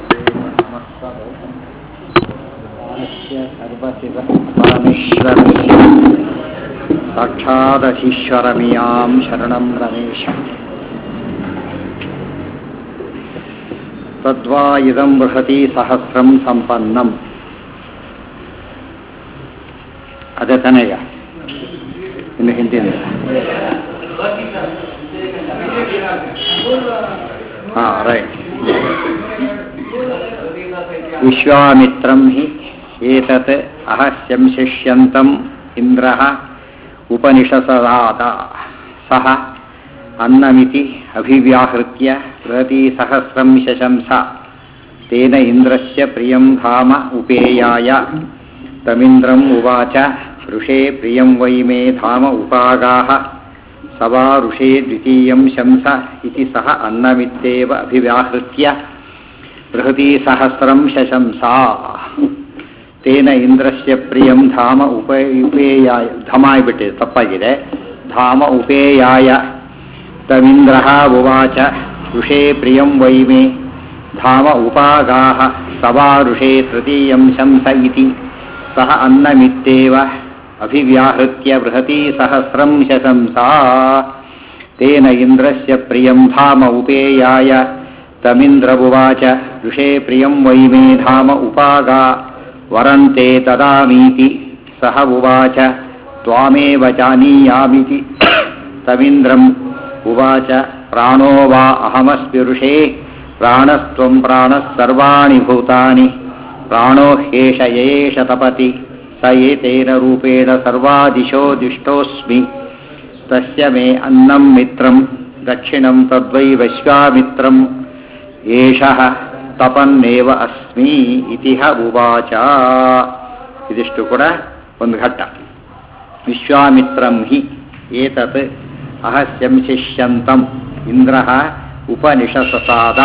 सर्वशिवपरमेश्वरस्य साक्षादशीश्वरमियां शरणं रमेश तद्वा इदं बृहति सहस्रं सम्पन्नम् ಅದೇ ತಾನೇ ಈಗ ಇನ್ನು ಹಿಂದಿನ ಹಾಂ ರೈಟ್ ವಿಶ್ವಾಮಿತ್ರಂ ಹಿ ಏತತ್ ಅಹಸ್ಯಂ ಶಿಷ್ಯಂತಂ ಇಂದ್ರಃ ಉಪನಿಷಸದಾದ ಸಹ ಅನ್ನಮಿತಿ ಅಭಿವ್ಯಾಹೃತ್ಯ ಬೃಹತಿ ಸಹಸ್ರಂ ಶಶಂಸ ತೇನ ಇಂದ್ರಸ್ಯ ಪ್ರಿಯಂ ಧಾಮ ಉಪೇಯಾಯ ತಮಿಂದ್ರಂ ಉವಾಚ ಋಷೇ ಪ್ರಿಯಂ ವೈ ಮೇ ಧಾಮ ಉಪಾಗಾಹ ಸವಾ ಋಷೇ ದ್ವಿತೀಯಂ ಶಂಸ ಇತಿ ಸಹ ಅನ್ನಮಿತ್ತೇವ ಅಭಿವ್ಯಾಹೃತ್ಯ ಬೃಹತಿ ಸಹಸ್ರಂ ಶಶಂಸಾ ತೇನ ಇಂದ್ರಸ್ಯ ಪ್ರಿಯಂ ಧಾಮ ಉಪ ಉಪೇಯಾಯ ಧಮ ಆಗಿಬಿಟ್ಟಿದೆ ತಪ್ಪಾಗಿದೆ ಧಾಮ ಉಪೇಯಾಯ ತಮಿಂದ್ರ ಉವಾಚ ಋಷೇ ಪ್ರಿಯಂ ವೈ ಮೇ ಧಾಮ ಉಪಾಗಾಹ ಸವಾ ಋಷೇ ತೃತೀಯಂ ಶಂಸ ಇತಿ ಸಹ ಅನ್ನಮಿತ್ತೇವ ಅಭಿವ್ಯಾಹೃತ್ಯ ಬೃಹತಿ ಸಹಸ್ರಂ ಶಶಂಸಾ ತೇನ ಇಂದ್ರಸ್ಯ ಪ್ರಿಯಂ ಧಾಮ ಉಪೇಯಾಯ ತಮಿಂದ್ರವುವಾಚ ಋಷೇ ಪ್ರಿಯಂ ವೈ ಮೇ ಧಾಮ ಉಪಾಗಾ ವರಂತೆ ತದಾಮೀತಿ ಸಹ ಉವಾಚ ತ್ವಾಮೇವ ಜಾನೀಯಾಮಿತಿ ತಮಿಂದ್ರಂ ಉವಾಚ ಪ್ರಾಣೋ ವಾ ಅಹಮಸ್ಮಿ ಋಷೇ ಪ್ರಾಣಸ್ತ್ವಂ ಪ್ರಾಣಃ ಸರ್ವಾಣಿ ಭೂತಾನಿ ಪ್ರಾಣೋ ಹ್ಯೇಷ ಯಯೇಷ ತಪತಿ ಸ ಏತೇನ ರೂಪೇಣ ಸರ್ವಾದಿಶೋ ದಿಷ್ಟೋಸ್ಮಿ ತಸ್ಯ ಮೇ ಅನ್ನಂ ಮಿತ್ರಂ ದಕ್ಷಿಣಂ ತದ್ವೈ ವಿಶ್ವಾಮಿತ್ರಂ ಏಷಃ ತಪನ್ನೇವ ಅಸ್ಮಿ ಇತಿಹ ಉವಾಚ ಇದಿಷ್ಟು ಕೂಡ ಒಂದು ಘಟ್ಟ ವಿಶ್ವಾಮಿತ್ರಂ ಹಿ ಏತತ್ ಅಹಸ್ಯಂ ಶಿಷ್ಯಂತಂ ಇಂದ್ರ ಉಪನಿಷಸಾದ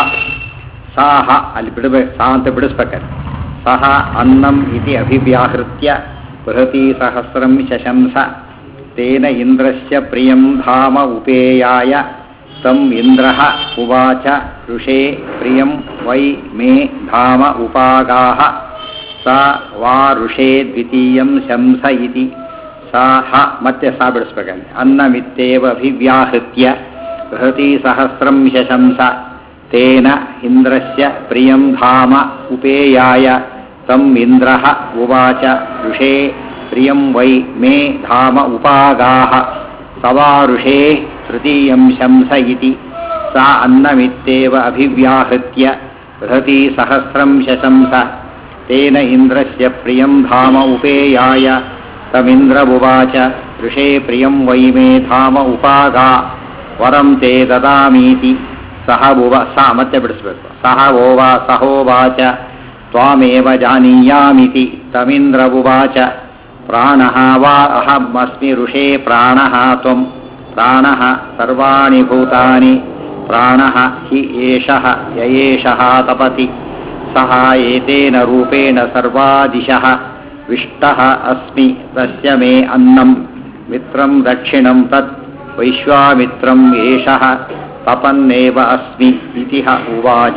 ಸಾಹ ಅಲ್ಲಿ ಬಿಡಬೇಕು ಸಾ ಅಂತ ಬಿಡಿಸ್ಬೇಕಾದ್ರೆ ಸಹ ಅನ್ನಂ ಇತಿ ಅಭಿವ್ಯಾಹೃತ್ಯ ಬೃಹತಿ ಸಹಸ್ರಂ ಶಶಂಸ ತೇನ ಇಂದ್ರಸ್ಯ ಪ್ರಿಯಂ ಧಾಮ ಉಪೇಯಾಯ ತಂ ಇಂದ್ರ ಉವಾಚ ಋಷೇ ಪ್ರಿಯಂ ವೈ ಮೇ ಧಾಮ ಉಪಾಗಾಹ ಸ ವಾ ಋಷೇ ದ್ವಿತೀಯಂ ಶಂಸ ಇತಿ ಸಾ ಹ ಮತ್ತೆ ಸಾ ಬಿಡಿಸ್ಬೇಕಂತೆ ಅನ್ನಮಿತ್ತೇವ ಅಭಿವ್ಯಾಹೃತ್ಯ ಬೃಹತಿ ಸಹಸ್ರಂ ಶಶಂಸ ತೇನ ಇಂದ್ರಸ್ಯ ಪ್ರಿಯಂ ಧಾಮ ಉಪೇಯಾಯ ತಂ ಇಂದ್ರ ಉವಾಚ ಋಷೇ ಪ್ರಿಯಂ ವೈ ಮೇ ಧಾಮ ಉಪಾಗಾಹ ಸವಾ ಋಷೇ ತೃತೀಯಂ ಶಂಸ ಇತಿ ಸಾ ಅನ್ನಮಿತ್ತೇವ ಅಭಿವ್ಯಾಹೃತ್ಯ ಬೃಹತಿ ಸಹಸ್ರಂ ಶಶಂಸ ತೇನ ಇಂದ್ರಸ್ಯ ಪ್ರಿಯಂ ಧಾಮ ಉಪೇಯಾಯ ತಮಿಂದ್ರವುವಾಚ ಋಷೇ ಪ್ರಿಯಂ ವೈ ಮೇ ಧಾಮ ಉಪಾಗಾ ವರಂ ತೇ ದದಾಮೀತಿ ಸಹ ಉವ ಸ ಮತ್ತೆ ಬಿಡಿಸ್ಬೇಕು ಸಹ ಓವಾ ಸಹೋವಾಚ ತ್ವಾಮೇವ ಜಾನೀಯಾಮಿತಿ ತಮಿಂದ್ರವುವಾಚ ಪ್ರಾಣಃ ವಾ ಅಹಮಸ್ಮಿ ಋಷೇ ಪ್ರಾಣಃ ತ್ವಂ ಪ್ರಾಣಃ ಸರ್ವಾಣಿ ಭೂತಾನಿ ಪ್ರಾಣಃ ಹಿ ಏಷಃ ಯಯೇಷಃ ತಪತಿ ಸಹ ಏತೇನ ರೂಪೇಣ ಸರ್ವಾದಿಶಃ ವಿಷ್ಟಃ ಅಸ್ಮಿ ತಸ್ಯ ಮೇ ಅನ್ನಂ ಮಿತ್ರಂ ದಕ್ಷಿಣಂ ತತ್ ವೈಶ್ವಾಮಿತ್ರಂ ಏಷಃ ತಪನ್ನೇವ ಅಸ್ಮಿ ಇತಿಹ ಉವಾಚ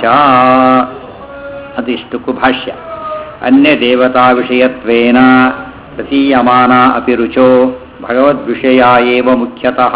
ಅದಿಷ್ಟುಕು ಭಾಷ್ಯ ಅನ್ಯ ದೇವತಾ ವಿಷಯತ್ವೇನ ಪ್ರತೀಯಮಾನ ಅಪಿ ರುಚೋ ಭಗವದ್ವಿಷಯ ಏವ ಮುಖ್ಯತಃ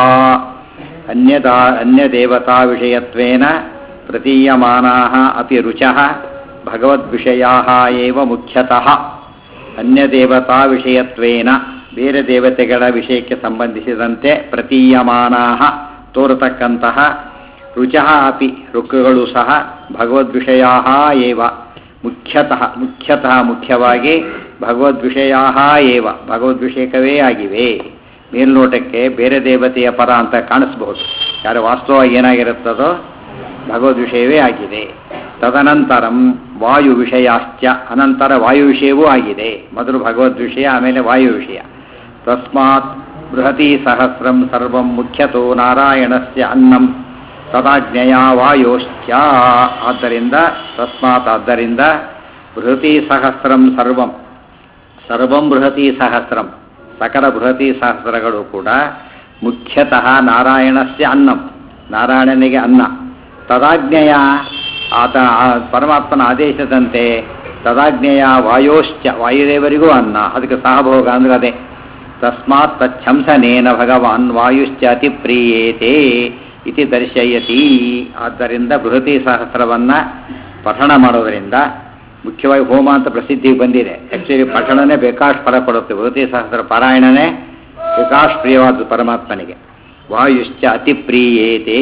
ಅನ್ಯದಾ ಅನ್ಯದೇವತಾ ವಿಷಯತ್ವೇನ ಪ್ರತೀಯಮಾನಾಃ ಅಪಿ ರುಚಃ ಭಗವದ್ವಿಷಯಾಃ ಏವ ಮುಖ್ಯತಃ ಅನ್ಯದೇವತಾ ವಿಷಯತ್ವೇನ ಬೇರೆ ದೇವತೆಗಳ ವಿಷಯಕ್ಕೆ ಸಂಬಂಧಿಸಿದಂತೆ ಪ್ರತೀಯಮಾನಾಃ ತೋರತಕ್ಕಂತಹ ರುಚಃ ಅಪಿ ರುಕ್ಕುಗಳು ಸಹ ಭಗವದ್ವಿಷಯಾ ಏವ ಮುಖ್ಯತಃ ಮುಖ್ಯತಃ ಮುಖ್ಯವಾಗಿ ಭಗವದ್ವಿಷಯಾ ಏವ ಭಗವದ್ವಿಷಯಕವೇ ಆಗಿವೆ ಮೇಲ್ನೋಟಕ್ಕೆ ಬೇರೆ ದೇವತೆಯ ಪರ ಅಂತ ಕಾಣಿಸ್ಬಹುದು ಯಾರು ವಾಸ್ತವವಾಗಿ ಏನಾಗಿರುತ್ತದೋ ಭಗವದ್ವಿಷಯವೇ ಆಗಿದೆ ತದನಂತರಂ ವಾಯು ವಿಷಯಾಶ್ಚ ಅನಂತರ ವಾಯು ವಿಷಯವೂ ಆಗಿದೆ ಮೊದಲು ಭಗವದ್ವಿಷಯ ಆಮೇಲೆ ವಾಯು ವಿಷಯ ತಸ್ಮಾತ್ ಬೃಹತಿ ಸಹಸ್ರಂ ಸರ್ವಂ ಮುಖ್ಯತೋ ನಾರಾಯಣಸ್ಯ ಅನ್ನಂ ತದಾಜ್ಞೆಯ ವಾಯೋಶ್ಚ ಆದ್ದರಿಂದ ತಸ್ಮಾತ್ ಆದ್ದರಿಂದ ಬೃಹತಿ ಸಹಸ್ರಂ ಸರ್ವಂ ಸರ್ವಂ ಬೃಹತಿ ಸಹಸ್ರಂ ಸಕಲ ಬೃಹತಿ ಸಹಸ್ರಗಳು ಕೂಡ ಮುಖ್ಯತಃ ನಾರಾಯಣಸ್ಯ ಅನ್ನಂ ನಾರಾಯಣನಿಗೆ ಅನ್ನ ತದಾಜ್ಞೆಯ ಆತ ಆ ಪರಮಾತ್ಮನ ಆದೇಶದಂತೆ ತದಾಜ್ಞೆಯ ವಾಯೋಶ್ಚ ವಾಯುದೇವರಿಗೂ ಅನ್ನ ಅದಕ್ಕೆ ಸಹಭೋಗ ಅಂದ್ರೆ ಅದೇ ತಸ್ಮಾತ್ ತಚ್ಛಂಸನೇನ ಭಗವಾನ್ ವಾಯುಶ್ಚ ಅತಿ ಪ್ರಿಯೇತೆ ಇತಿ ದರ್ಶಯತಿ ಆದ್ದರಿಂದ ಬೃಹತಿ ಸಹಸ್ರವನ್ನ ಪಠಣ ಮಾಡೋದರಿಂದ ಮುಖ್ಯವಾಗಿ ಹೋಮ ಅಂತ ಪ್ರಸಿದ್ಧಿ ಬಂದಿದೆ ಆಕ್ಚುಲಿ ಪಠಣನೇ ಬೇಕಾಷ್ಟು ಫಲ ಕೊಡುತ್ತೆ ಬೃಹತಿ ಸಹಸ್ರ ಪಾರಾಯಣನೇ ಬೇಕಾಷ್ಟು ಪ್ರಿಯವಾದ ಪರಮಾತ್ಮನಿಗೆ ವಾಯುಶ್ಚ ಅತಿ ಪ್ರಿಯೇತೆ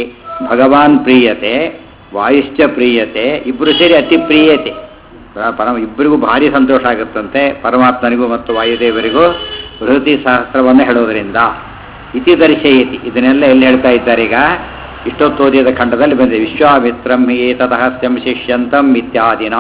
ಭಗವಾನ್ ಪ್ರಿಯತೆ ವಾಯುಶ್ಚ ಪ್ರಿಯತೆ ಇಬ್ಬರು ಸೇರಿ ಅತಿ ಪ್ರಿಯತೆ ಪರಮ ಇಬ್ಬರಿಗೂ ಭಾರಿ ಸಂತೋಷ ಆಗುತ್ತಂತೆ ಪರಮಾತ್ಮನಿಗೂ ಮತ್ತು ವಾಯುದೇವರಿಗೂ ಬೃಹತಿ ಸಹಸ್ರವನ್ನು ಹೇಳೋದರಿಂದ ಇತಿ ದರ್ಶಯತಿ ಇದನ್ನೆಲ್ಲ ಎಲ್ಲಿ ಹೇಳ್ತಾ ಇದ್ದಾರೆ ಈಗ ಇಷ್ಟೊತ್ತು ಓದಿದ ಖಂಡದಲ್ಲಿ ಬಂದಿದೆ ವಿಶ್ವಾಮಿತ್ರಂ ಏತತಃ ಸ್ಯಂ ಶಿಷ್ಯಂತಂ ಇತ್ಯಾದಿನ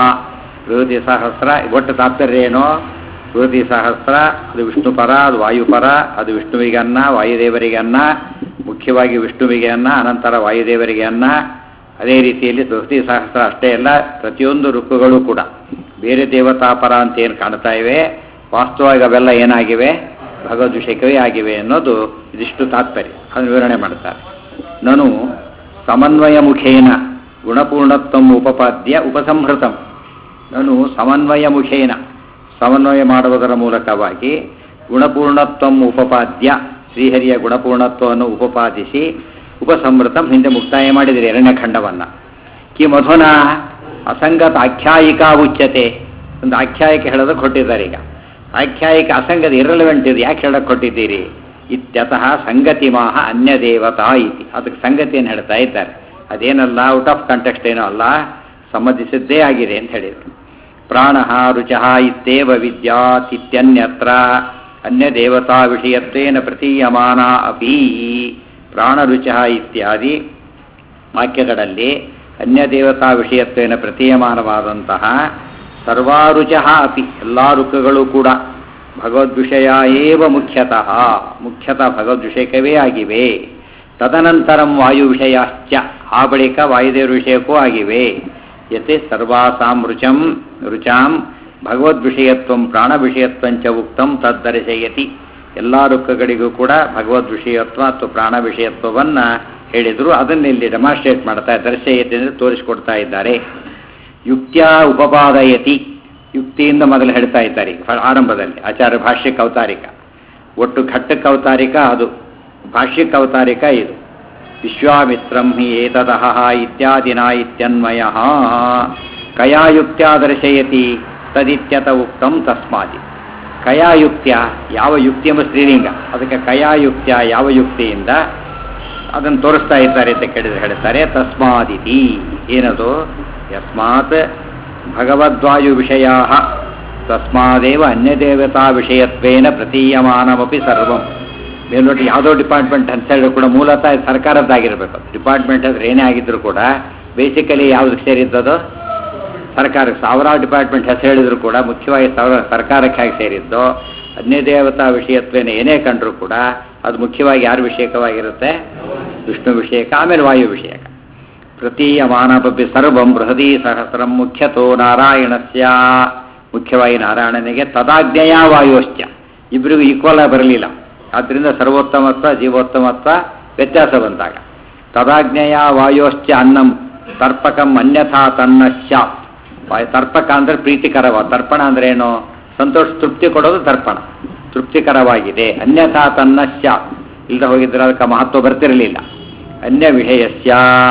ಬೃಹತಿ ಸಹಸ್ರ ಒಟ್ಟು ತಾತ್ಪರ್ಯ ಏನೋ ಬೃಹತಿ ಸಹಸ್ರ ಅದು ವಿಷ್ಣು ಪರ ಅದು ವಾಯುಪರ ಅದು ವಿಷ್ಣುವಿಗೆ ಅನ್ನ ವಾಯುದೇವರಿಗೆ ಅನ್ನ ಮುಖ್ಯವಾಗಿ ವಿಷ್ಣುವಿಗೆ ಅನ್ನ ಅನಂತರ ವಾಯುದೇವರಿಗೆ ಅನ್ನ ಅದೇ ರೀತಿಯಲ್ಲಿ ಬೃಹತಿ ಸಹಸ್ರ ಅಷ್ಟೇ ಅಲ್ಲ ಪ್ರತಿಯೊಂದು ಋಕ್ಕುಗಳು ಕೂಡ ಬೇರೆ ದೇವತಾಪರ ಅಂತ ಏನು ಕಾಣ್ತಾ ಇವೆ ವಾಸ್ತವವಾಗಿ ಅವೆಲ್ಲ ಏನಾಗಿವೆ ಭಗವದ್ವಿಷಯಕವೇ ಆಗಿವೆ ಅನ್ನೋದು ಇದಿಷ್ಟು ತಾತ್ಪರ್ಯ ಅದನ್ನು ವಿವರಣೆ ಮಾಡ್ತಾರೆ ನಾನು ಸಮನ್ವಯ ಮುಖೇನ ಗುಣಪೂರ್ಣತ್ವಂ ಉಪಪಾದ್ಯ ಉಪಸಂಹೃತಂ ನಾನು ಸಮನ್ವಯ ಮುಖೇನ ಸಮನ್ವಯ ಮಾಡುವುದರ ಮೂಲಕವಾಗಿ ಗುಣಪೂರ್ಣತ್ವಂ ಉಪಪಾದ್ಯ ಶ್ರೀಹರಿಯ ಗುಣಪೂರ್ಣತ್ವವನ್ನು ಉಪಪಾದಿಸಿ ಉಪಸಂಹೃತಂ ಹಿಂದೆ ಮುಕ್ತಾಯ ಮಾಡಿದರೆ ಎರಡನೇ ಖಂಡವನ್ನು ಕಿ ಮಧುನ ಅಸಂಗತ ಆಖ್ಯಾಯಿಕಾ ಉಚ್ಯತೆ ಒಂದು ಆಖ್ಯಾಯಿಕ ಹೇಳೋದಕ್ಕೆ ಕೊಟ್ಟಿದ್ದಾರೆ ಈಗ ಆಖ್ಯಾಯಿಕ ಅಸಂಗತ ಇರಲೆವೆಂಟ್ ಇದು ಯಾಕೆ ಹೇಳಕ್ಕೆ ಕೊಟ್ಟಿದ್ದೀರಿ ಇತ್ಯತಃ ಸಂಗತಿಮಾಹ ಅನ್ಯ ದೇವತಾ ಇತಿ ಅದಕ್ಕೆ ಸಂಗತಿಯನ್ನು ಹೇಳ್ತಾ ಇದ್ದಾರೆ ಅದೇನಲ್ಲ ಔಟ್ ಆಫ್ ಕಾಂಟೆಕ್ಸ್ಟ್ ಏನೋ ಅಲ್ಲ ಸಂಬಂಧಿಸಿದ್ದೇ ಆಗಿದೆ ಅಂತ ಹೇಳಿದರು ಪ್ರಾಣ ರುಚಃ ಇತ್ತೇವ ವಿದ್ಯಾತ್ ಇತ್ಯನ್ಯತ್ರ ಅನ್ಯ ದೇವತಾ ವಿಷಯತ್ವೇನ ಪ್ರತೀಯಮಾನ ಅಪಿ ಪ್ರಾಣರುಚಃ ಇತ್ಯಾದಿ ವಾಕ್ಯಗಳಲ್ಲಿ ಅನ್ಯ ದೇವತಾ ವಿಷಯತ್ವೇನ ಪ್ರತೀಯಮಾನವಾದಂತಹ ಸರ್ವಾರುಚಃ ಅಪಿ ಎಲ್ಲ ಋಕ್ಕಗಳು ಕೂಡ ಭಗವದ್ವಿಷಯ ಏವ ಮುಖ್ಯತಃ ಮುಖ್ಯತಃ ಭಗವದ್ವಿಷಯಕವೇ ಆಗಿವೆ ತದನಂತರಂ ವಾಯು ವಿಷಯಾಶ್ಚ ಆ ಬಳಿಕ ವಾಯುದೇವರ ವಿಷಯಕ್ಕೂ ಆಗಿವೆ ಯತೆ ಸರ್ವಾಸಾಂ ರುಚಂ ರುಚಾಂ ಭಗವದ್ವಿಷಯತ್ವಂ ಪ್ರಾಣ ವಿಷಯತ್ವಂಚ ಉಕ್ತಂ ತದ್ದರ್ಶಯತಿ ಎಲ್ಲ ರುಕ್ಕಗಳಿಗೂ ಕೂಡ ಭಗವದ್ ವಿಷಯತ್ವ ಮತ್ತು ಪ್ರಾಣ ವಿಷಯತ್ವವನ್ನು ಹೇಳಿದರು ಅದನ್ನು ಇಲ್ಲಿ ಡೆಮಾನ್ಸ್ಟ್ರೇಟ್ ಮಾಡ್ತಾ ದರ್ಶಯತಿ ಅಂದರೆ ತೋರಿಸಿಕೊಡ್ತಾ ಇದ್ದಾರೆ ಯುಕ್ತಿಯ ಉಪಪಾದಯತಿ ಯುಕ್ತಿಯಿಂದ ಮೊದಲು ಹೇಳ್ತಾ ಇದ್ದಾರೆ ಫ- ಆರಂಭದಲ್ಲಿ ಆಚಾರ್ಯ ಭಾಷ್ಯಕ್ಕೆ ಅವತಾರಿಕ ಒಟ್ಟು ಘಟ್ಟಕ್ಕೆ ಅವತಾರಿಕ ಅದು ಭಾಷ್ಯಕ್ಕೆ ಅವತಾರಿಕ ಇದು ವಿಶ್ವಾಮಿತ್ರಂ ಹಿ ಏತದಹ ಇತ್ಯಾದಿನ ಇತ್ಯನ್ವಯ ಕಯಾಯುಕ್ತ್ಯ ದರ್ಶಯತಿ ತದಿತ್ಯತ ಉಕ್ತಂ ತಸ್ಮಾದಿ ಕಯಾಯುಕ್ತ್ಯ ಯಾವ ಯುಕ್ತಿ ಎಂಬ ಸ್ತ್ರೀಲಿಂಗ ಅದಕ್ಕೆ ಕಯಾಯುಕ್ತ್ಯ ಯಾವ ಯುಕ್ತಿಯಿಂದ ಅದನ್ನು ತೋರಿಸ್ತಾ ಇದ್ದಾರೆ ಅಂತ ಕೇಳಿದ್ರೆ ಹೇಳ್ತಾರೆ ತಸ್ಮಾದಿತಿ ಏನದು ಯಸ್ಮಾತ್ ಭಗವದ್ವಾಯು ವಿಷಯ ತಸ್ಮಾದೇವ ಅನ್ಯದೇವತಾ ವಿಷಯತ್ವೇನ ಪ್ರತೀಯಮಾನಮಪಿ ಸರ್ವಂ ಮೇಲ್ನೋಟಿ ಯಾವುದೋ ಡಿಪಾರ್ಟ್ಮೆಂಟ್ ಅಂತ ಹೇಳಿದ್ರು ಕೂಡ ಮೂಲತಃ ಇದು ಸರ್ಕಾರದ್ದಾಗಿರ್ಬೇಕು ಡಿಪಾರ್ಟ್ಮೆಂಟ್ ಅಂದ್ರೆ ಏನೇ ಆಗಿದ್ರು ಕೂಡ ಬೇಸಿಕಲಿ ಯಾವುದಕ್ಕೆ ಸೇರಿದ್ದದು ಸರ್ಕಾರಕ್ಕೆ ಸಾವಿರಾರು ಡಿಪಾರ್ಟ್ಮೆಂಟ್ ಹೆಸರು ಹೇಳಿದ್ರು ಕೂಡ ಮುಖ್ಯವಾಗಿ ಸಾವಿರ ಸರ್ಕಾರಕ್ಕೆ ಹೇಗೆ ಸೇರಿದ್ದು ಅನ್ಯ ದೇವತಾ ವಿಷಯತ್ವೇನ ಏನೇ ಕಂಡ್ರು ಕೂಡ ಅದು ಮುಖ್ಯವಾಗಿ ಯಾರ ವಿಷಯಕವಾಗಿರುತ್ತೆ ವಿಷ್ಣು ವಿಷಯಕ ಆಮೇಲೆ ವಾಯು ವಿಷಯಕ ಪ್ರತೀಯಮಾನಪಿ ಸರ್ವಂ ಬೃಹದೀ ಸಹಸ್ರಂ ಮುಖ್ಯತೋ ನಾರಾಯಣಸ್ಯ ಮುಖ್ಯವಾಗಿ ನಾರಾಯಣನಿಗೆ ತದಾಜ್ಞೆಯ ವಾಯೋಶ್ಚ ಇಬ್ಬರಿಗೂ ಈಕ್ವಲ್ ಆಗಿ ಬರಲಿಲ್ಲ ಆದ್ದರಿಂದ ಸರ್ವೋತ್ತಮತ್ವ ಜೀವೋತ್ತಮತ್ವ ವ್ಯತ್ಯಾಸ ಬಂದಾಗ ತದಾಜ್ಞೆಯ ವಾಯೋಶ್ಚ ಅನ್ನಂ ತರ್ಪಕಂ ಅನ್ಯಥಾ ತನ್ನಶ್ಚ ವಾಯು- ತರ್ಪಕ ಅಂದ್ರೆ ಪ್ರೀತಿಕರವ ತರ್ಪಣ ಅಂದ್ರೆ ಏನು ಸಂತೋಷ ತೃಪ್ತಿ ಕೊಡೋದು ತರ್ಪಣ ತೃಪ್ತಿಕರವಾಗಿದೆ ಅನ್ಯಥಾ ತನ್ನಶ್ಚ ಇಲ್ಲದೆ ಹೋಗಿದ್ರೆ ಅದಕ್ಕೆ ಮಹತ್ವ ಬರ್ತಿರಲಿಲ್ಲ ಅನ್ಯ ವಿಷಯಸ್ಯ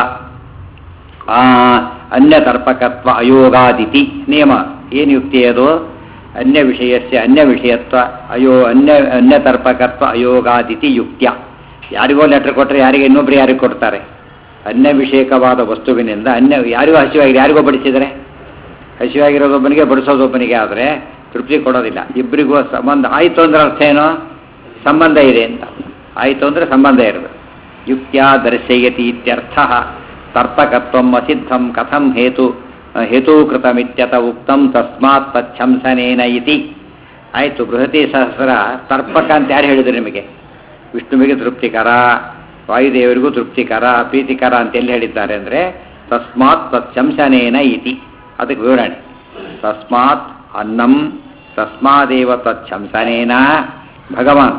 ಆ, ಅನ್ಯ ತರ್ಪಕತ್ವ ಅಯೋಗಾದಿತಿ ನಿಯಮ ಏನು ಯುಕ್ತಿ ಅದು ಅನ್ಯ ವಿಷಯಸ್ಯ ಅನ್ಯ ವಿಷಯತ್ವ ಅಯೋ ಅನ್ಯ ಅನ್ಯ ತರ್ಪಕತ್ವ ಅಯೋಗಾದಿತಿ ಯುಕ್ತ್ಯ ಯಾರಿಗೋ ಲೆಟರ್ ಕೊಟ್ಟರೆ ಯಾರಿಗೆ ಇನ್ನೊಬ್ರು ಯಾರಿಗೆ ಕೊಡ್ತಾರೆ ಅನ್ಯ ವಿಷಯಕವಾದ ವಸ್ತುವಿನಿಂದ ಅನ್ಯ ಯಾರಿಗೋ ಹಸಿವಾಗಿ ಯಾರಿಗೋ ಬಡಿಸಿದರೆ ಹಸಿವಾಗಿರೋದೊಬ್ಬನಿಗೆ ಬಡಿಸೋದೊಬ್ಬನಿಗೆ ಆದರೆ ತೃಪ್ತಿ ಕೊಡೋದಿಲ್ಲ ಇಬ್ಬರಿಗೂ ಸಂಬಂಧ ಆಯಿತು ಅಂದ್ರೆ ಅರ್ಥ ಏನು ಸಂಬಂಧ ಇದೆ ಅಂತ ಆಯಿತು ಅಂದರೆ ಸಂಬಂಧ ಇರಬೇಕು ಯುಕ್ತ್ಯ ದರ್ಶಯತಿ ಇತ್ಯರ್ಥ ತರ್ಪಕತ್ವಂ ಅಸಿದ್ಧಂ ಕಥಂ ಹೇತು ಹೇತೂಕೃತಮಿತ್ಯತ ಉಕ್ತಂ ತಸ್ಮಾತ್ ತಚ್ಛಂಸನೇನ ಇತಿ ಆಯಿತು ಬೃಹತಿ ಸಹಸ್ರ ತರ್ಪಕ ಅಂತ ಯಾರು ಹೇಳಿದ್ರು ನಿಮಗೆ ವಿಷ್ಣುವಿಗೆ ತೃಪ್ತಿಕರ ವಾಯುದೇವರಿಗೂ ತೃಪ್ತಿಕರ ಪ್ರೀತಿಕರ ಅಂತ ಎಲ್ಲಿ ಹೇಳಿದ್ದಾರೆ ಅಂದರೆ ತಸ್ಮಾತ್ ತಚ್ಛಂಸನೇನ ಇತಿ ಅದಕ್ಕೆ ವಿವರಣೆ ತಸ್ಮಾತ್ ಅನ್ನಂ ತಸ್ಮಾದೇವ ತಚ್ಛಂಸನೇನ ಭಗವಾನ್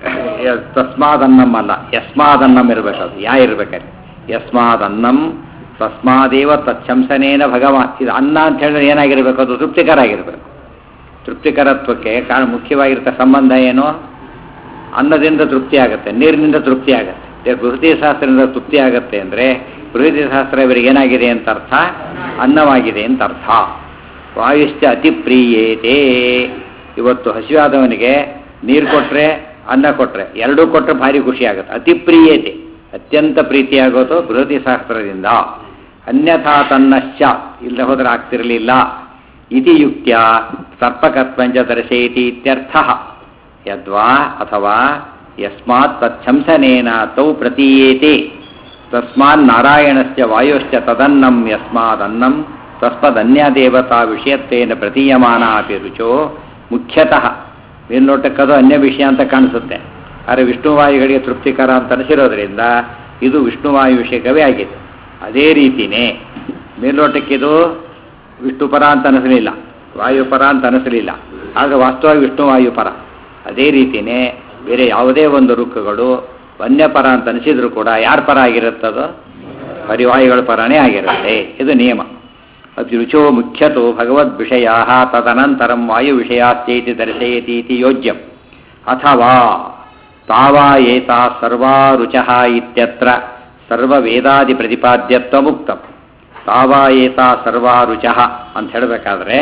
ತಸ್ಮಾದನ್ನಂ ಅಲ್ಲ ಯಸ್ಮಾದನ್ನಂ ಇರಬೇಕದು ಯಾ ಇರ್ಬೇಕಲ್ಲಿ ಯಸ್ಮಾದನ್ನಂ ತಸ್ಮಾದೇವ ತತ್ಸಂಸನೇನ ಭಗವಾನ್ ಇದು ಅನ್ನ ಅಂತ ಹೇಳಿದ್ರೆ ಏನಾಗಿರಬೇಕು ಅದು ತೃಪ್ತಿಕರ ಆಗಿರಬೇಕು ತೃಪ್ತಿಕರತ್ವಕ್ಕೆ ಕಾರಣ ಮುಖ್ಯವಾಗಿರ್ತ ಸಂಬಂಧ ಏನು ಅನ್ನದಿಂದ ತೃಪ್ತಿ ಆಗುತ್ತೆ ನೀರಿನಿಂದ ತೃಪ್ತಿ ಆಗುತ್ತೆ ಬೃಹತಿ ಶಾಸ್ತ್ರದಿಂದ ತೃಪ್ತಿ ಆಗುತ್ತೆ ಅಂದರೆ ಬೃಹತಿ ಶಾಸ್ತ್ರ ಇವರಿಗೆ ಏನಾಗಿದೆ ಅಂತ ಅರ್ಥ ಅನ್ನವಾಗಿದೆ ಅಂತ ಅರ್ಥ ವಾಯುಶ್ಚ ಅತಿ ಪ್ರಿಯೇತೆ ಇವತ್ತು ಹಸಿವಾದವನಿಗೆ ನೀರು ಕೊಟ್ಟರೆ ಅನ್ನ ಕೊಟ್ಟರೆ ಎರಡೂ ಕೊಟ್ಟರೆ ಭಾರಿ ಖುಷಿ ಆಗುತ್ತೆ ಅತಿ ಪ್ರಿಯೇತೆ ಅತ್ಯಂತ ಪ್ರೀತಿಯಾಗೋದು ಬೃಹತಿ ಶಾಸ್ತ್ರದಿಂದ ಅನ್ಯಥಾ ತನ್ನಶ್ಚ ಇಲ್ಲದೆ ಹೋದರೆ ಆಗ್ತಿರಲಿಲ್ಲ ಇತಿ ಯುಕ್ತ್ಯ ಸರ್ಪಕತ್ವಂಚ ದರ್ಶಯತಿ ಇತ್ಯರ್ಥ ಯದ್ವಾ ಅಥವಾ ಯಸ್ಮಾತ್ ತಚ್ಛಂಸನೇನ ತೌ ಪ್ರತೀಯೇತೆ ತಸ್ಮಾನ್ ನಾರಾಯಣಸ್ಯ ವಾಯುಶ್ಚ ತದನ್ನಂ ಯಸ್ಮಾದನ್ನಂ ತಸ್ಮದನ್ಯದೇವತಾ ವಿಷಯತ್ವೇನ ಪ್ರತೀಯಮಾನ ಅಪಿ ರುಚೋ ಮುಖ್ಯತಃ ಮೇಲ್ನೋಟಕ್ಕದು ಅನ್ಯ ವಿಷಯ ಅಂತ ಕಾಣಿಸುತ್ತೆ ಆದರೆ ವಿಷ್ಣುವಾಯುಗಳಿಗೆ ತೃಪ್ತಿಕರ ಅಂತ ಅನಿಸಿರೋದ್ರಿಂದ ಇದು ವಿಷ್ಣುವಾಯು ವಿಷಯಕವೇ ಆಗಿದೆ ಅದೇ ರೀತಿಯೇ ಮೇಲ್ನೋಟಕ್ಕಿದು ವಿಷ್ಣುಪರ ಅಂತ ಅನಿಸಲಿಲ್ಲ ವಾಯುಪರ ಅಂತ ಅನಿಸಲಿಲ್ಲ ಆಗ ವಾಸ್ತವವಾಗಿ ವಿಷ್ಣುವಾಯುಪರ ಅದೇ ರೀತಿಯೇ ಬೇರೆ ಯಾವುದೇ ಒಂದು ರುಕ್ಕಗಳು ವನ್ಯಪರ ಅಂತ ಅನಿಸಿದ್ರು ಕೂಡ ಯಾರ ಪರ ಆಗಿರುತ್ತದೋ ಪರಿವಾಯುಗಳ ಪರನೇ ಆಗಿರುತ್ತೆ ಇದು ನಿಯಮ ರುಚೋ ಮುಖ್ಯತೋ ಭಗವದ್ ವಿಷಯ ತದನಂತರಂ ವಾಯು ವಿಷಯಾಶ್ಚೈತಿ ದರ್ಶಯತಿ ಇತಿ ಯೋಜ್ಯಂ ಅಥವಾ ತಾವಾ ಏತಾ ಸರ್ವಾ ರುಚಃ ಇತ್ಯತ್ರ ಸರ್ವವೇದಾದಿ ಪ್ರತಿಪಾದ್ಯತ್ವ ಮುಕ್ತಂ ತಾವಾ ಏತಾ ಸರ್ವಾ ರುಚಃ ಅಂತ ಹೇಳಬೇಕಾದ್ರೆ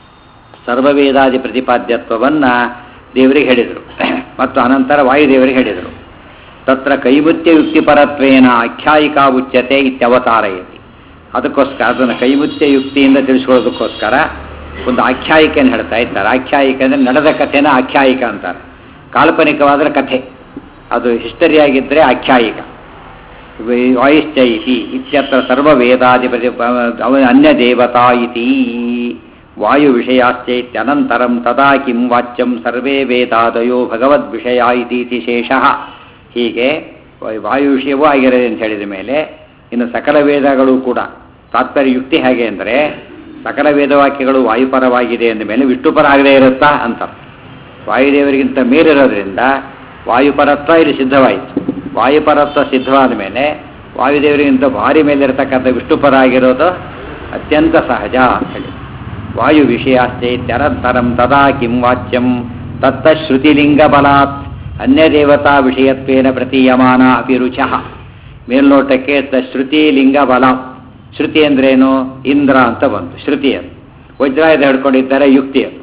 ಸರ್ವವೇದಾದಿ ಪ್ರತಿಪಾದ್ಯತ್ವವನ್ನು ದೇವರಿಗೆ ಹೇಳಿದರು ಮತ್ತು ಅನಂತರ ವಾಯುದೇವರಿಗೆ ಹೇಳಿದರು ತತ್ರ ಕೈಮುತ್ಯ ಯುಕ್ತಿಪರತ್ವೇನ ಆಖ್ಯಾಯಿಕಾ ಉಚ್ಯತೆ ಇತ್ಯವತಾರಯತಿ ಅದಕ್ಕೋಸ್ಕರ ಅದನ್ನು ಕೈಮುತ್ಯ ಯುಕ್ತಿಯಿಂದ ತಿಳಿಸ್ಕೊಳ್ಳೋದಕ್ಕೋಸ್ಕರ ಒಂದು ಆಖ್ಯಾಯಿಕೆಯನ್ನು ಹೇಳ್ತಾ ಇದ್ದಾರೆ ಆಖ್ಯಾಯಿಕೆ ಅಂದರೆ ನಡೆದ ಕಥೆನ ಆಖ್ಯಾಯಿಕ ಅಂತಾರೆ ಕಾಲ್ಪನಿಕವಾದರೆ ಕಥೆ ಅದು ಹಿಸ್ಟರಿ ಆಗಿದ್ದರೆ ಆಖ್ಯಾಯಿಕ ವಾಯುಶ್ಚ ಇತಿ ಇತ್ಯತ್ರ ಸರ್ವವೇದಾದಿ ಪ್ರತಿ ಅನ್ಯ ದೇವತಾ ಇತಿ ವಾಯು ವಿಷಯಾಶ್ಚೈತ್ಯನಂತರಂ ತದಾ ಕಿಂ ವಾಚ್ಯಂ ಸರ್ವೇ ವೇದಾದಯೋ ಭಗವದ್ ವಿಷಯ ಇತಿ ಶೇಷಃ ಹೀಗೆ ವಾಯು ವಿಷಯವೂ ಆಗಿರದೆ ಅಂತ ಹೇಳಿದ ಮೇಲೆ ಇನ್ನು ಸಕಲ ವೇದಗಳು ಕೂಡ ತಾತ್ಪರ್ಯ ಯುಕ್ತಿ ಹೇಗೆ ಅಂದರೆ ಸಕಲ ವೇದವಾಕ್ಯಗಳು ವಾಯುಪರವಾಗಿದೆ ಅಂದ ಮೇಲೆ ವಿಷ್ಣುಪರ ಆಗದೇ ಇರುತ್ತಾ ಅಂತ ವಾಯುದೇವರಿಗಿಂತ ಮೇಲಿರೋದ್ರಿಂದ ವಾಯುಪರತ್ವ ಇಲ್ಲಿ ಸಿದ್ಧವಾಯಿತು ವಾಯುಪರತ್ವ ಸಿದ್ಧವಾದ ಮೇಲೆ ವಾಯುದೇವರಿಗಿಂತ ಭಾರಿ ಮೇಲಿರತಕ್ಕಂಥ ವಿಷ್ಣುಪರ ಆಗಿರೋದು ಅತ್ಯಂತ ಸಹಜ ಅಂತ ಹೇಳಿ ವಾಯು ವಿಷಯಾಶ್ಚೈತ್ಯನಂತರಂ ತದಾ ಕಿಂ ವಾಚ್ಯಂ ತತ್ತ ಶ್ರುತಿಲಿಂಗ ಬಲಾತ್ ಅನ್ಯದೇವತಾ ವಿಷಯತ್ವೇನ ಪ್ರತೀಯಮಾನ ಅಪಿರುಚ ಮೇಲ್ನೋಟಕ್ಕೆ ತ ಶ್ರುತಿ ಲಿಂಗ ಬಲ ಶ್ರುತಿ ಅಂದ್ರೇನು ಇಂದ್ರ ಅಂತ ಬಂತು ಶ್ರುತಿ ಅದು ವಜ್ರಾಯುಧ ಹಿಡ್ಕೊಂಡಿದ್ದಾರೆ ಯುಕ್ತಿ ಅದು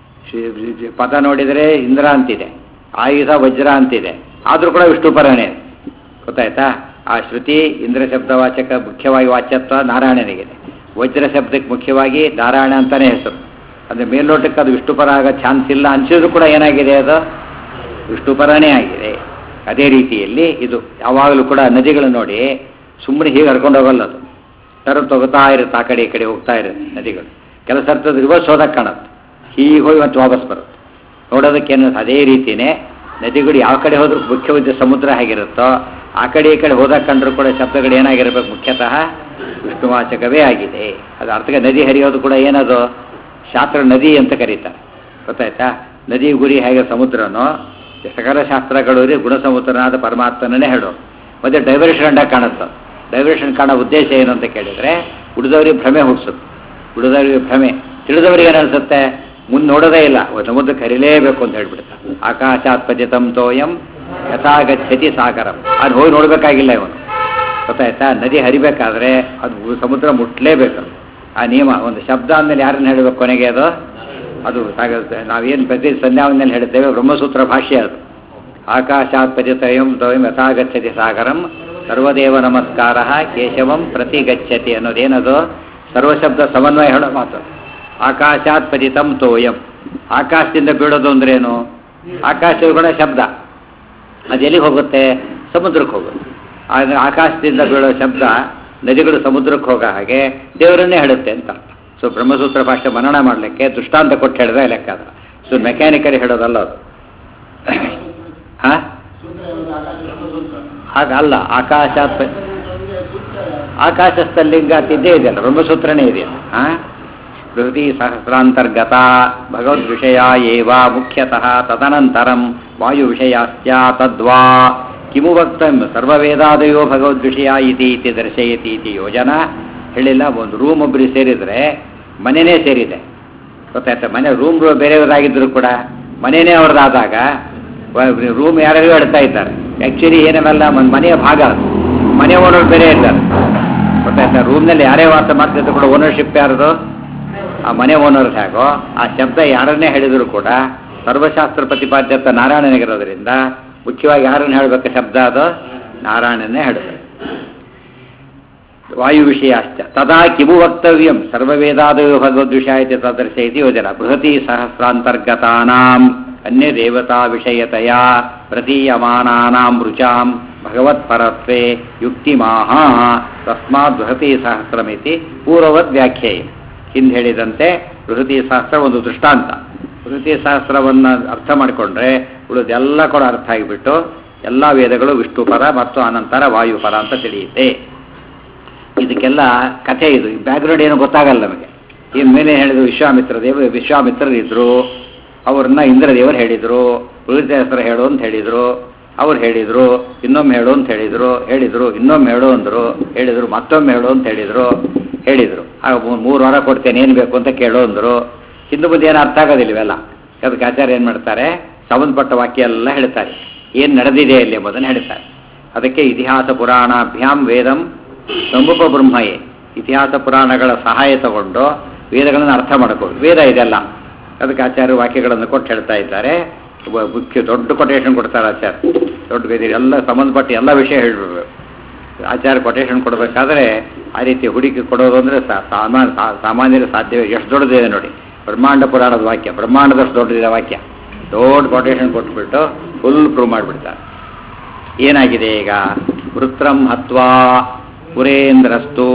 ಶ್- ಪದ ನೋಡಿದರೆ ಇಂದ್ರ ಅಂತಿದೆ ಆಯುಧ ವಜ್ರ ಅಂತಿದೆ ಆದರೂ ಕೂಡ ವಿಷ್ಣುಪರನೇ ಅದು. ಗೊತ್ತಾಯ್ತಾ ಆ ಶ್ರುತಿ ಇಂದ್ರ ಶಬ್ದವಾಚಕ ಮುಖ್ಯವಾಗಿ ವಾಚ್ಯತ್ವ ನಾರಾಯಣನಿಗಿದೆ ವಜ್ರ ಶಬ್ದಕ್ಕೆ ಮುಖ್ಯವಾಗಿ ನಾರಾಯಣ ಅಂತಾನೆ ಹೆಸರು ಅಂದರೆ ಮೇಲ್ನೋಟಕ್ಕೆ ಅದು ವಿಷ್ಣುಪರ ಆಗೋ ಚಾನ್ಸ್ ಇಲ್ಲ ಅನಿಸಿದ್ರು ಕೂಡ ಏನಾಗಿದೆ ಅದು ವಿಷ್ಣುಪರನೇ ಆಗಿದೆ ಅದೇ ರೀತಿಯಲ್ಲಿ ಇದು ಯಾವಾಗಲೂ ಕೂಡ ನದಿಗಳು ನೋಡಿ ಸುಮ್ಮನೆ ಹೀಗೆ ಹರ್ಕೊಂಡು ಹೋಗಲ್ಲ ಅದು ಸರ್ ತಗೋತಾ ಇರುತ್ತೆ ಆ ಕಡೆ ಈ ಕಡೆ ಹೋಗ್ತಾ ಇರುತ್ತೆ ನದಿಗಳು ಕೆಲಸ ಅರ್ಥದ ರಿವರ್ಸ್ ಹೋದಕ್ಕೆ ಕಾಣುತ್ತೆ ಹೀಗೆ ಹೋಗಿ ಮತ್ತೆ ವಾಪಸ್ ಬರುತ್ತೆ ನೋಡೋದಕ್ಕೇನು ಅದೇ ರೀತಿಯೇ ನದಿಗಳು ಯಾವ ಕಡೆ ಹೋದ್ರೂ ಮುಖ್ಯವಾದ ಸಮುದ್ರ ಹೇಗಿರುತ್ತೋ ಆ ಕಡೆ ಈ ಕಡೆ ಹೋದಾಗ ಕಂಡ್ರೂ ಕೂಡ ಶಬ್ದಗಳು ಏನಾಗಿರ್ಬೇಕು ಮುಖ್ಯತಃ ವಿಷ್ಣುವಾಚಕವೇ ಆಗಿದೆ ಅದು ಅರ್ಥಕ್ಕೆ ನದಿ ಹರಿಯೋದು ಕೂಡ ಏನದು ಶಾಸ್ತ್ರ ನದಿ ಅಂತ ಕರೀತಾರೆ ಗೊತ್ತಾಯ್ತಾ ನದಿ ಗುರಿ ಹೇಗೆ ಸಮುದ್ರನೋ ಸಕಲ ಶಾಸ್ತ್ರಗಳು ರೀ ಗುಣಸಮುದ್ರನಾದ ಪರಮಾತ್ಮನೇ ಹೇಳೋ ಮತ್ತೆ ಡೈವರ್ಷನ್ ಅಂಡ ಕಾಣುತ್ತೆ ಡೈವರ್ಷನ್ ಕಾಣೋ ಉದ್ದೇಶ ಏನು ಅಂತ ಕೇಳಿದರೆ ಉಳಿದವರಿಗೆ ಭ್ರಮೆ ಹುಟ್ಟಿಸುತ್ತೆ ಉಳಿದವರಿಗೆ ಭ್ರಮೆ ತಿಳಿದವರಿಗೆ ಏನು ಅನಿಸುತ್ತೆ ಮುಂದೆ ನೋಡೋದೇ ಇಲ್ಲ ಓ, ಸಮುದ್ರಕ್ಕೆ ಹರಿಲೇಬೇಕು ಅಂತ ಹೇಳ್ಬಿಡ್ತಾರೆ ಆಕಾಶಾತ್ ಪತಿತಂ ತೋಯಂ ಯಥಾಗಚ್ಚತಿ ಸಾಗರಂ ಅದು ಹೋಗಿ ನೋಡಬೇಕಾಗಿಲ್ಲ ಇವನು ಗೊತ್ತಾಯ್ತಾ ನದಿ ಹರಿಬೇಕಾದ್ರೆ ಅದು ಸಮುದ್ರ ಮುಟ್ಲೇಬೇಕು ಆ ನಿಯಮ ಒಂದು ಶಬ್ದ ಅಂದಮೇಲೆ ಯಾರನ್ನ ಹೇಳಬೇಕು ಕೊನೆಗೆ ಅದು ಅದು ಸಾಗ- ನಾವೇನು ಪ್ರತಿ ಸಂಧ್ಯಾವನಲ್ಲಿ ಹೇಳ್ತೇವೆ ಬ್ರಹ್ಮಸೂತ್ರ ಭಾಷ್ಯ ಅದು ಆಕಾಶಾತ್ ಪತಿತಯಂ ತೋಯಂ ಯಥಾಗಚ್ಚತಿ ಸಾಗರಂ ಸರ್ವದೇವ ನಮಸ್ಕಾರ ಕೇಶವಂ ಪ್ರತಿ ಗಚ್ಚತಿ ಅನ್ನೋದೇನದು ಸರ್ವಶಬ್ದ ಸಮನ್ವಯ ಹೇಳೋ ಮಾತು ಆಕಾಶಾತ್ ಪತಿತಂ ತೋಯಂ ಆಕಾಶದಿಂದ ಬೀಳೋದು ಅಂದ್ರೇನು ಆಕಾಶ ಕೂಡ ಶಬ್ದ ಅದು ಎಲ್ಲಿಗೆ ಹೋಗುತ್ತೆ ಸಮುದ್ರಕ್ಕೆ ಹೋಗುತ್ತೆ ಆಗ ಆಕಾಶದಿಂದ ಬೀಳೋ ಶಬ್ದ ನದಿಗಳು ಸಮುದ್ರಕ್ಕೆ ಹೋಗೋ ಹಾಗೆ ದೇವರನ್ನೇ ಹೇಳುತ್ತೆ ಅಂತ ಅರ್ಥ ಸೊ ಬ್ರಹ್ಮಸೂತ್ರ ಭಾಷೆ ಮನನ ಮಾಡಲಿಕ್ಕೆ ದೃಷ್ಟಾಂತ ಕೊಟ್ಟು ಹೇಳಿದ್ರೆ ಲೆಕ್ಕ ಅದು ಸೊ ಮೆಕ್ಯಾನಿಕಲಿ ಹೇಳೋದಲ್ಲ ಅದು ಹಾಂ ಹಾಗಲ್ಲ ಆಕಾಶ ಆಕಾಶಸ್ಥಲಿಂಗ ಅಂತ ಇದ್ದೇ ಇದೆಯಲ್ಲ ಬ್ರಹ್ಮಸೂತ್ರನೇ ಇದೆಯಲ್ಲ ಹಾಂ ಪ್ರಕೃತಿ ಸಹಸ್ರಾಂತರ್ಗತ ಭಗವದ್ ವಿಷಯ ಏವ ಮುಖ್ಯತಃ ತದನಂತರಂ ವಾಯು ವಿಷಯಾಸ್ಯ ತದ್ವಾ ಕಿಮು ವಕ್ತಂ ಸರ್ವವೇದಾದಯೋ ಭಗವದ್ವಿಷಯ ಇತಿ ಇತಿ ದರ್ಶಯತಿ ಇತಿ ಯೋಜನಾ ಹೇಳಿಲ್ಲ ಒಂದು ರೂಮ್ ಒಬ್ಬರಿಗೆ ಸೇರಿದರೆ ಮನೆನೇ ಸೇರಿದೆ ಗೊತ್ತಾಯ್ತಾ ಮನೆ ರೂಮ್ ಬೇರೆಯವರಾಗಿದ್ದರೂ ಕೂಡ ಮನೆನೇ ಅವ್ರದ್ದಾದಾಗ ರೂಮ್ ಯಾರ್ಯಾರು ಹೇಳ್ತಾ ಇದ್ದಾರೆ ಆ್ಯಕ್ಚುಲಿ ಏನೇನಲ್ಲ ಒಂದು ಮನೆಯ ಭಾಗ ಅದು ಮನೆ ಓನರ್ ಬೇರೆ ಇದ್ದಾರೆ ಗೊತ್ತಾಯ್ತಾ ರೂಮ್ನಲ್ಲಿ ಯಾರೇ ವಾಸ ಮಾಡ್ತಿದ್ರು ಕೂಡ ಓನರ್ಶಿಪ್ ಯಾರದು ಆ ಮನೆ ಓನರ್ ಹೇಗೋ ಆ ಶಬ್ದ ಯಾರನ್ನೇ ಹೇಳಿದ್ರು ಕೂಡ ಸರ್ವಶಾಸ್ತ್ರ ಪ್ರತಿಪಾದ್ಯತ ನಾರಾಯಣನಿಗಿರೋದ್ರಿಂದ ಮುಖ್ಯವಾಗಿ ಯಾರನ್ನು ಹೇಳಬೇಕು ಶಬ್ದ ಅದು ನಾರಾಯಣನೇ ಹೇಳಬೇಕು ವಾಯು ವಿಷಯ ಅಷ್ಟ ತದಾ ಕಿಮು ವಕ್ತವ್ಯಂ ಸರ್ವವೇದಾದಯೋ ಭಗವದ್ವಿಷಯ ಇತಿ ತದರ್ಶಯತಿ ಯೋಜನ ಬೃಹತಿ ಸಹಸ್ರಾಂತರ್ಗತಾನಾಂ ಅನ್ಯ ದೇವತಾ ವಿಷಯತೆಯ ಪ್ರತೀಯಮಾನಾನಾಂ ರುಚಾಂ ಭಗವತ್ಪರತ್ವೇ ಯುಕ್ತಿಮಾಹ ತಸ್ಮಾತ್ ಬೃಹತಿ ಸಹಸ್ರಮಿತಿ ಪೂರ್ವವದ್ ವ್ಯಾಖ್ಯೇಯ ಹಿಂದೆ ಹೇಳಿದಂತೆ ಬೃಹತಿ ಸಹಸ್ರ ಒಂದು ದೃಷ್ಟಾಂತ ಬೃಹತಿ ಸಹಸ್ರವನ್ನು ಅರ್ಥ ಮಾಡಿಕೊಂಡ್ರೆ ಉಳಿದೆಲ್ಲ ಕೂಡ ಅರ್ಥ ಆಗಿಬಿಟ್ಟು ಎಲ್ಲ ವೇದಗಳು ವಿಷ್ಣುಪರ ಮತ್ತು ಅನಂತರ ವಾಯುಪರ ಅಂತ ತಿಳಿಯುತ್ತೆ ಇದಕ್ಕೆಲ್ಲ ಕಥೆ ಇದು ಬ್ಯಾಕ್ಗ್ರೌಂಡ್ ಏನು ಗೊತ್ತಾಗಲ್ಲ ನಮಗೆ ಇನ್ನು ಮೇಲೆ ಹೇಳಿದ್ರು ವಿಶ್ವಾಮಿತ್ರ ದೇವ ವಿಶ್ವಾಮಿತ್ರರಿದ್ರು ಅವ್ರನ್ನ ಇಂದ್ರದೇವರು ಹೇಳಿದರು ಉಳಿದ ಹೆಸರು ಹೇಳು ಅಂತ ಹೇಳಿದರು ಅವ್ರು ಹೇಳಿದರು ಇನ್ನೊಮ್ಮೆ ಹೇಳು ಅಂತ ಹೇಳಿದರು ಹೇಳಿದರು ಇನ್ನೊಮ್ಮೆ ಹೇಳು ಅಂದರು ಹೇಳಿದರು ಮತ್ತೊಮ್ಮೆ ಹೇಳು ಅಂತ ಹೇಳಿದರು ಹೇಳಿದರು ಆಗ ಮೂ- ಮೂರು ವಾರ ಕೊಡ್ತೇನೆ ಏನು ಬೇಕು ಅಂತ ಕೇಳು ಅಂದರು ಹಿಂದೆ ಮುಂದೆ ಏನು ಅರ್ಥ ಆಗೋದಿಲ್ಲ ಇವೆಲ್ಲ ಅದಕ್ಕೆ ಆಚಾರ್ಯ ಏನು ಮಾಡ್ತಾರೆ ಸಂಬಂಧಪಟ್ಟ ವಾಕ್ಯ ಎಲ್ಲ ಹೇಳ್ತಾರೆ ಏನು ನಡೆದಿದೆ ಅಲ್ಲಿ ಎಂಬುದನ್ನು ಹೇಳ್ತಾರೆ ಅದಕ್ಕೆ ಇತಿಹಾಸ ಪುರಾಣಾಭ್ಯಾಂ ವೇದಂ ಸಂಭುಪ ಬ್ರಹ್ಮಯೇ ಇತಿಹಾಸ ಪುರಾಣಗಳ ಸಹಾಯ ತಗೊಂಡು ವೇದಗಳನ್ನು ಅರ್ಥ ಮಾಡ್ಕೋದು ವೇದ ಇದೆಲ್ಲ ಅದಕ್ಕೆ ಆಚಾರ್ಯ ವಾಕ್ಯಗಳನ್ನು ಕೊಟ್ಟು ಹೇಳ್ತಾ ಇದ್ದಾರೆ ಒಬ್ಬ ಮುಖ್ಯ ದೊಡ್ಡ ಕೊಟೇಶನ್ ಕೊಡ್ತಾರೆ ಆಚಾರ್ಯ ದೊಡ್ಡ ವೇದ ಎಲ್ಲ ಸಂಬಂಧಪಟ್ಟ ಎಲ್ಲ ವಿಷಯ ಹೇಳ್ಬಿಡ್ಬೇಕು ಆಚಾರ್ಯ ಕೊಟೇಶನ್ ಕೊಡಬೇಕಾದ್ರೆ ಆ ರೀತಿ ಹುಡುಕಿ ಕೊಡೋದು ಅಂದರೆ ಸಾಮಾನ್ಯ ಸಾಮಾನ್ಯರ ಸಾಧ್ಯವೇ ಎಷ್ಟು ದೊಡ್ಡದಿದೆ ನೋಡಿ ಬ್ರಹ್ಮಾಂಡ ಪುರಾಣದ ವಾಕ್ಯ ಬ್ರಹ್ಮಾಂಡದಷ್ಟು ದೊಡ್ಡದಿದೆ ವಾಕ್ಯ ದೊಡ್ಡ ಕೊಟೇಶನ್ ಕೊಟ್ಬಿಟ್ಟು ಫುಲ್ ಪ್ರೂವ್ ಮಾಡಿಬಿಡ್ತಾರೆ ಏನಾಗಿದೆ ಈಗ ವೃತ್ರಂ ಹತ್ವಾ ಪುರೇಂದ್ರಸ್ತು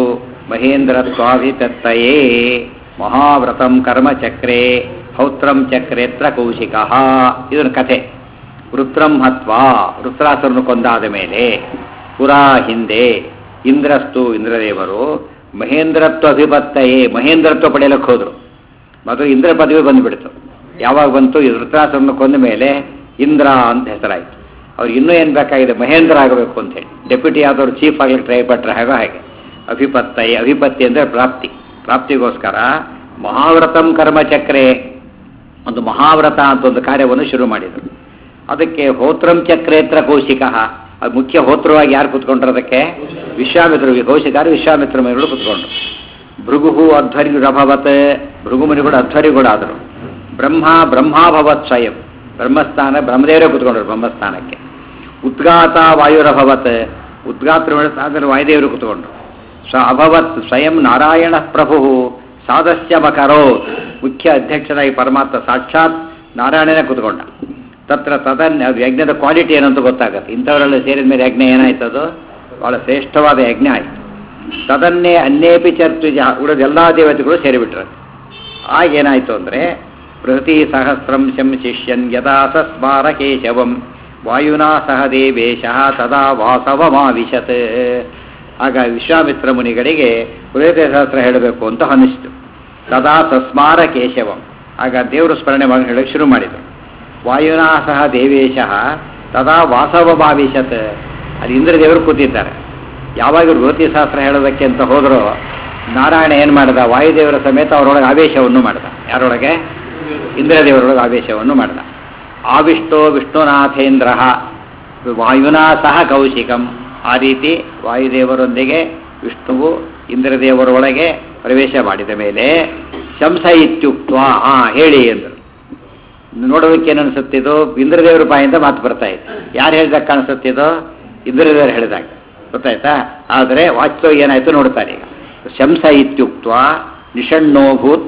ಮಹೇಂದ್ರತ್ವಾಭಿತತ್ತಯೇ ಮಹಾವ್ರತಂ ಕರ್ಮಚಕ್ರೆ ಹೌತ್ರಂ ಚಕ್ರೇತ್ರ ಕೌಶಿಕ ಇದನ್ನ ಕಥೆ ವೃತ್ರಂ ಹತ್ವಾ ವೃತ್ರಾಸುರನು ಕೊಂದಾದ ಮೇಲೆ ಪುರಾ ಹಿಂದೆ ಇಂದ್ರಸ್ತು ಇಂದ್ರದೇವರು ಮಹೇಂದ್ರತ್ವ ಅಭಿಪತ್ತಯೇ ಮಹೇಂದ್ರತ್ವ ಪಡೆಯಲಿಕ್ಕೆ ಹೋದ್ರು ಮೊದಲು ಇಂದ್ರ ಪದವಿ ಬಂದುಬಿಡ್ತು ಯಾವಾಗ ಬಂತು ಈ ವೃತ್ರಾಸುರನ ಕೊಂದ ಮೇಲೆ ಇಂದ್ರ ಅಂತ ಹೆಸರಾಯಿತು ಅವ್ರು ಇನ್ನೂ ಏನು ಬೇಕಾಗಿದೆ ಮಹೇಂದ್ರ ಆಗಬೇಕು ಅಂತ ಹೇಳಿ ಡೆಪ್ಯೂಟಿ ಆದವರು ಚೀಫ್ ಆಗ್ಲಿಕ್ಕೆ ಟ್ರೈ ಪಟ್ರೆ ಹಾಗೋ ಹಾಗೆ ಅಭಿಪತ್ತೈ ಅಭಿಪತ್ತಿ ಅಂದರೆ ಪ್ರಾಪ್ತಿ ಪ್ರಾಪ್ತಿಗೋಸ್ಕರ ಮಹಾವ್ರತಂ ಕರ್ಮಚಕ್ರೆ ಒಂದು ಮಹಾವ್ರತ ಅಂತ ಒಂದು ಕಾರ್ಯವನ್ನು ಶುರು ಮಾಡಿದರು ಅದಕ್ಕೆ ಹೋತ್ರಂ ಚಕ್ರೇತ್ರ ಕೌಶಿಕ ಅದು ಮುಖ್ಯ ಹೋತ್ರವಾಗಿ ಯಾರು ಕೂತ್ಕೊಂಡ್ರು ಅದಕ್ಕೆ ವಿಶ್ವಾಮಿತ್ರರು ಕೌಶಿಕಾರು ವಿಶ್ವಾಮಿತ್ರ ಮುನಿಗಳು ಕೂತ್ಕೊಂಡ್ರು ಭೃಗು ಅಧ್ವರ್ಯುರಭವತ್ ಭೃಗುಮುನಿಗಳು ಅಧ್ವರ್ಯುಗಳಾದರು ಬ್ರಹ್ಮ ಬ್ರಹ್ಮಾಭವತ್ ಸ್ವಯಂ ಬ್ರಹ್ಮಸ್ಥಾನ ಬ್ರಹ್ಮದೇವರೇ ಕೂತ್ಕೊಂಡ್ರು ಬ್ರಹ್ಮಸ್ಥಾನಕ್ಕೆ ಉದ್ಗಾತ ವಾಯುರಭವತ್ ಉದ್ಗಾತ್ರ ಸ್ಥಾನದಲ್ಲಿ ವಾಯುದೇವರು ಕೂತ್ಕೊಂಡ್ರು ಸ ಅಭವತ್ ಸ್ವಯಂ ನಾರಾಯಣ ಪ್ರಭು ಸಾದಸ್ಯ ಮಕರೋ ಮುಖ್ಯ ಅಧ್ಯಕ್ಷರಾಗಿ ಪರಮಾತ್ಮ ಸಾಕ್ಷಾತ್ ನಾರಾಯಣನೇ ಕೂತ್ಕೊಂಡ ತತ್ರ ತದನ್ ಅದು ಯಜ್ಞದ ಕ್ವಾಲಿಟಿ ಏನಂತ ಗೊತ್ತಾಗತ್ತೆ ಇಂಥವರೆಲ್ಲ ಸೇರಿದ ಮೇಲೆ ಯಜ್ಞ ಏನಾಯ್ತದು ಬಹಳ ಶ್ರೇಷ್ಠವಾದ ಯಜ್ಞ ಆಯಿತು ತದನ್ನೇ ಅನ್ಯೇಪಿ ಚರ್ತುಜ ಉಳಿದ ಎಲ್ಲ ದೇವತೆಗಳು ಸೇರಿಬಿಟ್ರು ಆಗೇನಾಯಿತು ಅಂದರೆ ಬೃಹತಿ ಸಹಸ್ರಂ ಶಂ ಶಿಷ್ಯನ್ ಯದಾ ಸಸ್ಮಾರ ಕೇಶವಂ ವಾಯುನಾ ಸಹ ದೇವೇಶ ತದಾ ವಾಸವಮಾವಿಶತ್ ಆಗ ವಿಶ್ವಾಮಿತ್ರ ಮುನಿಗಳಿಗೆ ಬೃಹತಿ ಸಹಸ್ರ ಹೇಳಬೇಕು ಅಂತ ಅನ್ನಿಸ್ತು ತದಾ ಸಸ್ಮಾರ ಕೇಶವಂ ಆಗ ದೇವರು ಸ್ಮರಣೆ ಮಾಡಿ ಹೇಳಕ್ಕೆ ಶುರು ಮಾಡಿದರು ವಾಯುನಾ ಸಹ ದೇವೇಶ ತದಾ ವಾಸವಮಾವಿಶತ್ ಅಲ್ಲಿ ಇಂದ್ರದೇವರು ಕೂತಿದ್ದಾರೆ ಯಾವಾಗ ಬೃಹತಿ ಶಾಸ್ತ್ರ ಹೇಳೋದಕ್ಕೆ ಅಂತ ಹೋದರೂ ನಾರಾಯಣ ಏನು ಮಾಡಿದ ವಾಯುದೇವರ ಸಮೇತ ಅವರೊಳಗೆ ಆವೇಶವನ್ನು ಮಾಡಿದ ಯಾರೊಳಗೆ ಇಂದ್ರದೇವರೊಳಗೆ ಆವೇಶವನ್ನು ಮಾಡಿದ ಆವಿಷ್ಟೋ ವಿಷ್ಣುನಾಥೇಂದ್ರ ವಾಯುನಾ ಸಹ ಕೌಶಿಕಂ ಆ ರೀತಿ ವಾಯುದೇವರೊಂದಿಗೆ ವಿಷ್ಣುವು ಇಂದ್ರದೇವರೊಳಗೆ ಪ್ರವೇಶ ಮಾಡಿದ ಮೇಲೆ ಶಂಸ ಇತ್ಯುಕ್ತ ಆ ಹೇಳಿ ಎಂದರು ನೋಡೋದಕ್ಕೆ ಏನು ಅನಿಸುತ್ತಿದ್ದು ಇಂದ್ರದೇವರ ಬಾಯಿಂದ ಮಾತು ಬರ್ತಾ ಇದೆ ಯಾರು ಹೇಳಿದಾಗ ಕಾಣಿಸುತ್ತಿದ್ದೋ ಇಂದ್ರದೇವರು ಹೇಳಿದಾಗ ಗೊತ್ತಾಯ್ತಾ ಆದರೆ ವಾಸ್ತವ ಏನಾಯ್ತು ನೋಡ್ತಾರೆ ಈಗ ಶಂಸ ಇತ್ಯುಕ್ತ ನಿಷಣ್ಣೋಭೂತ್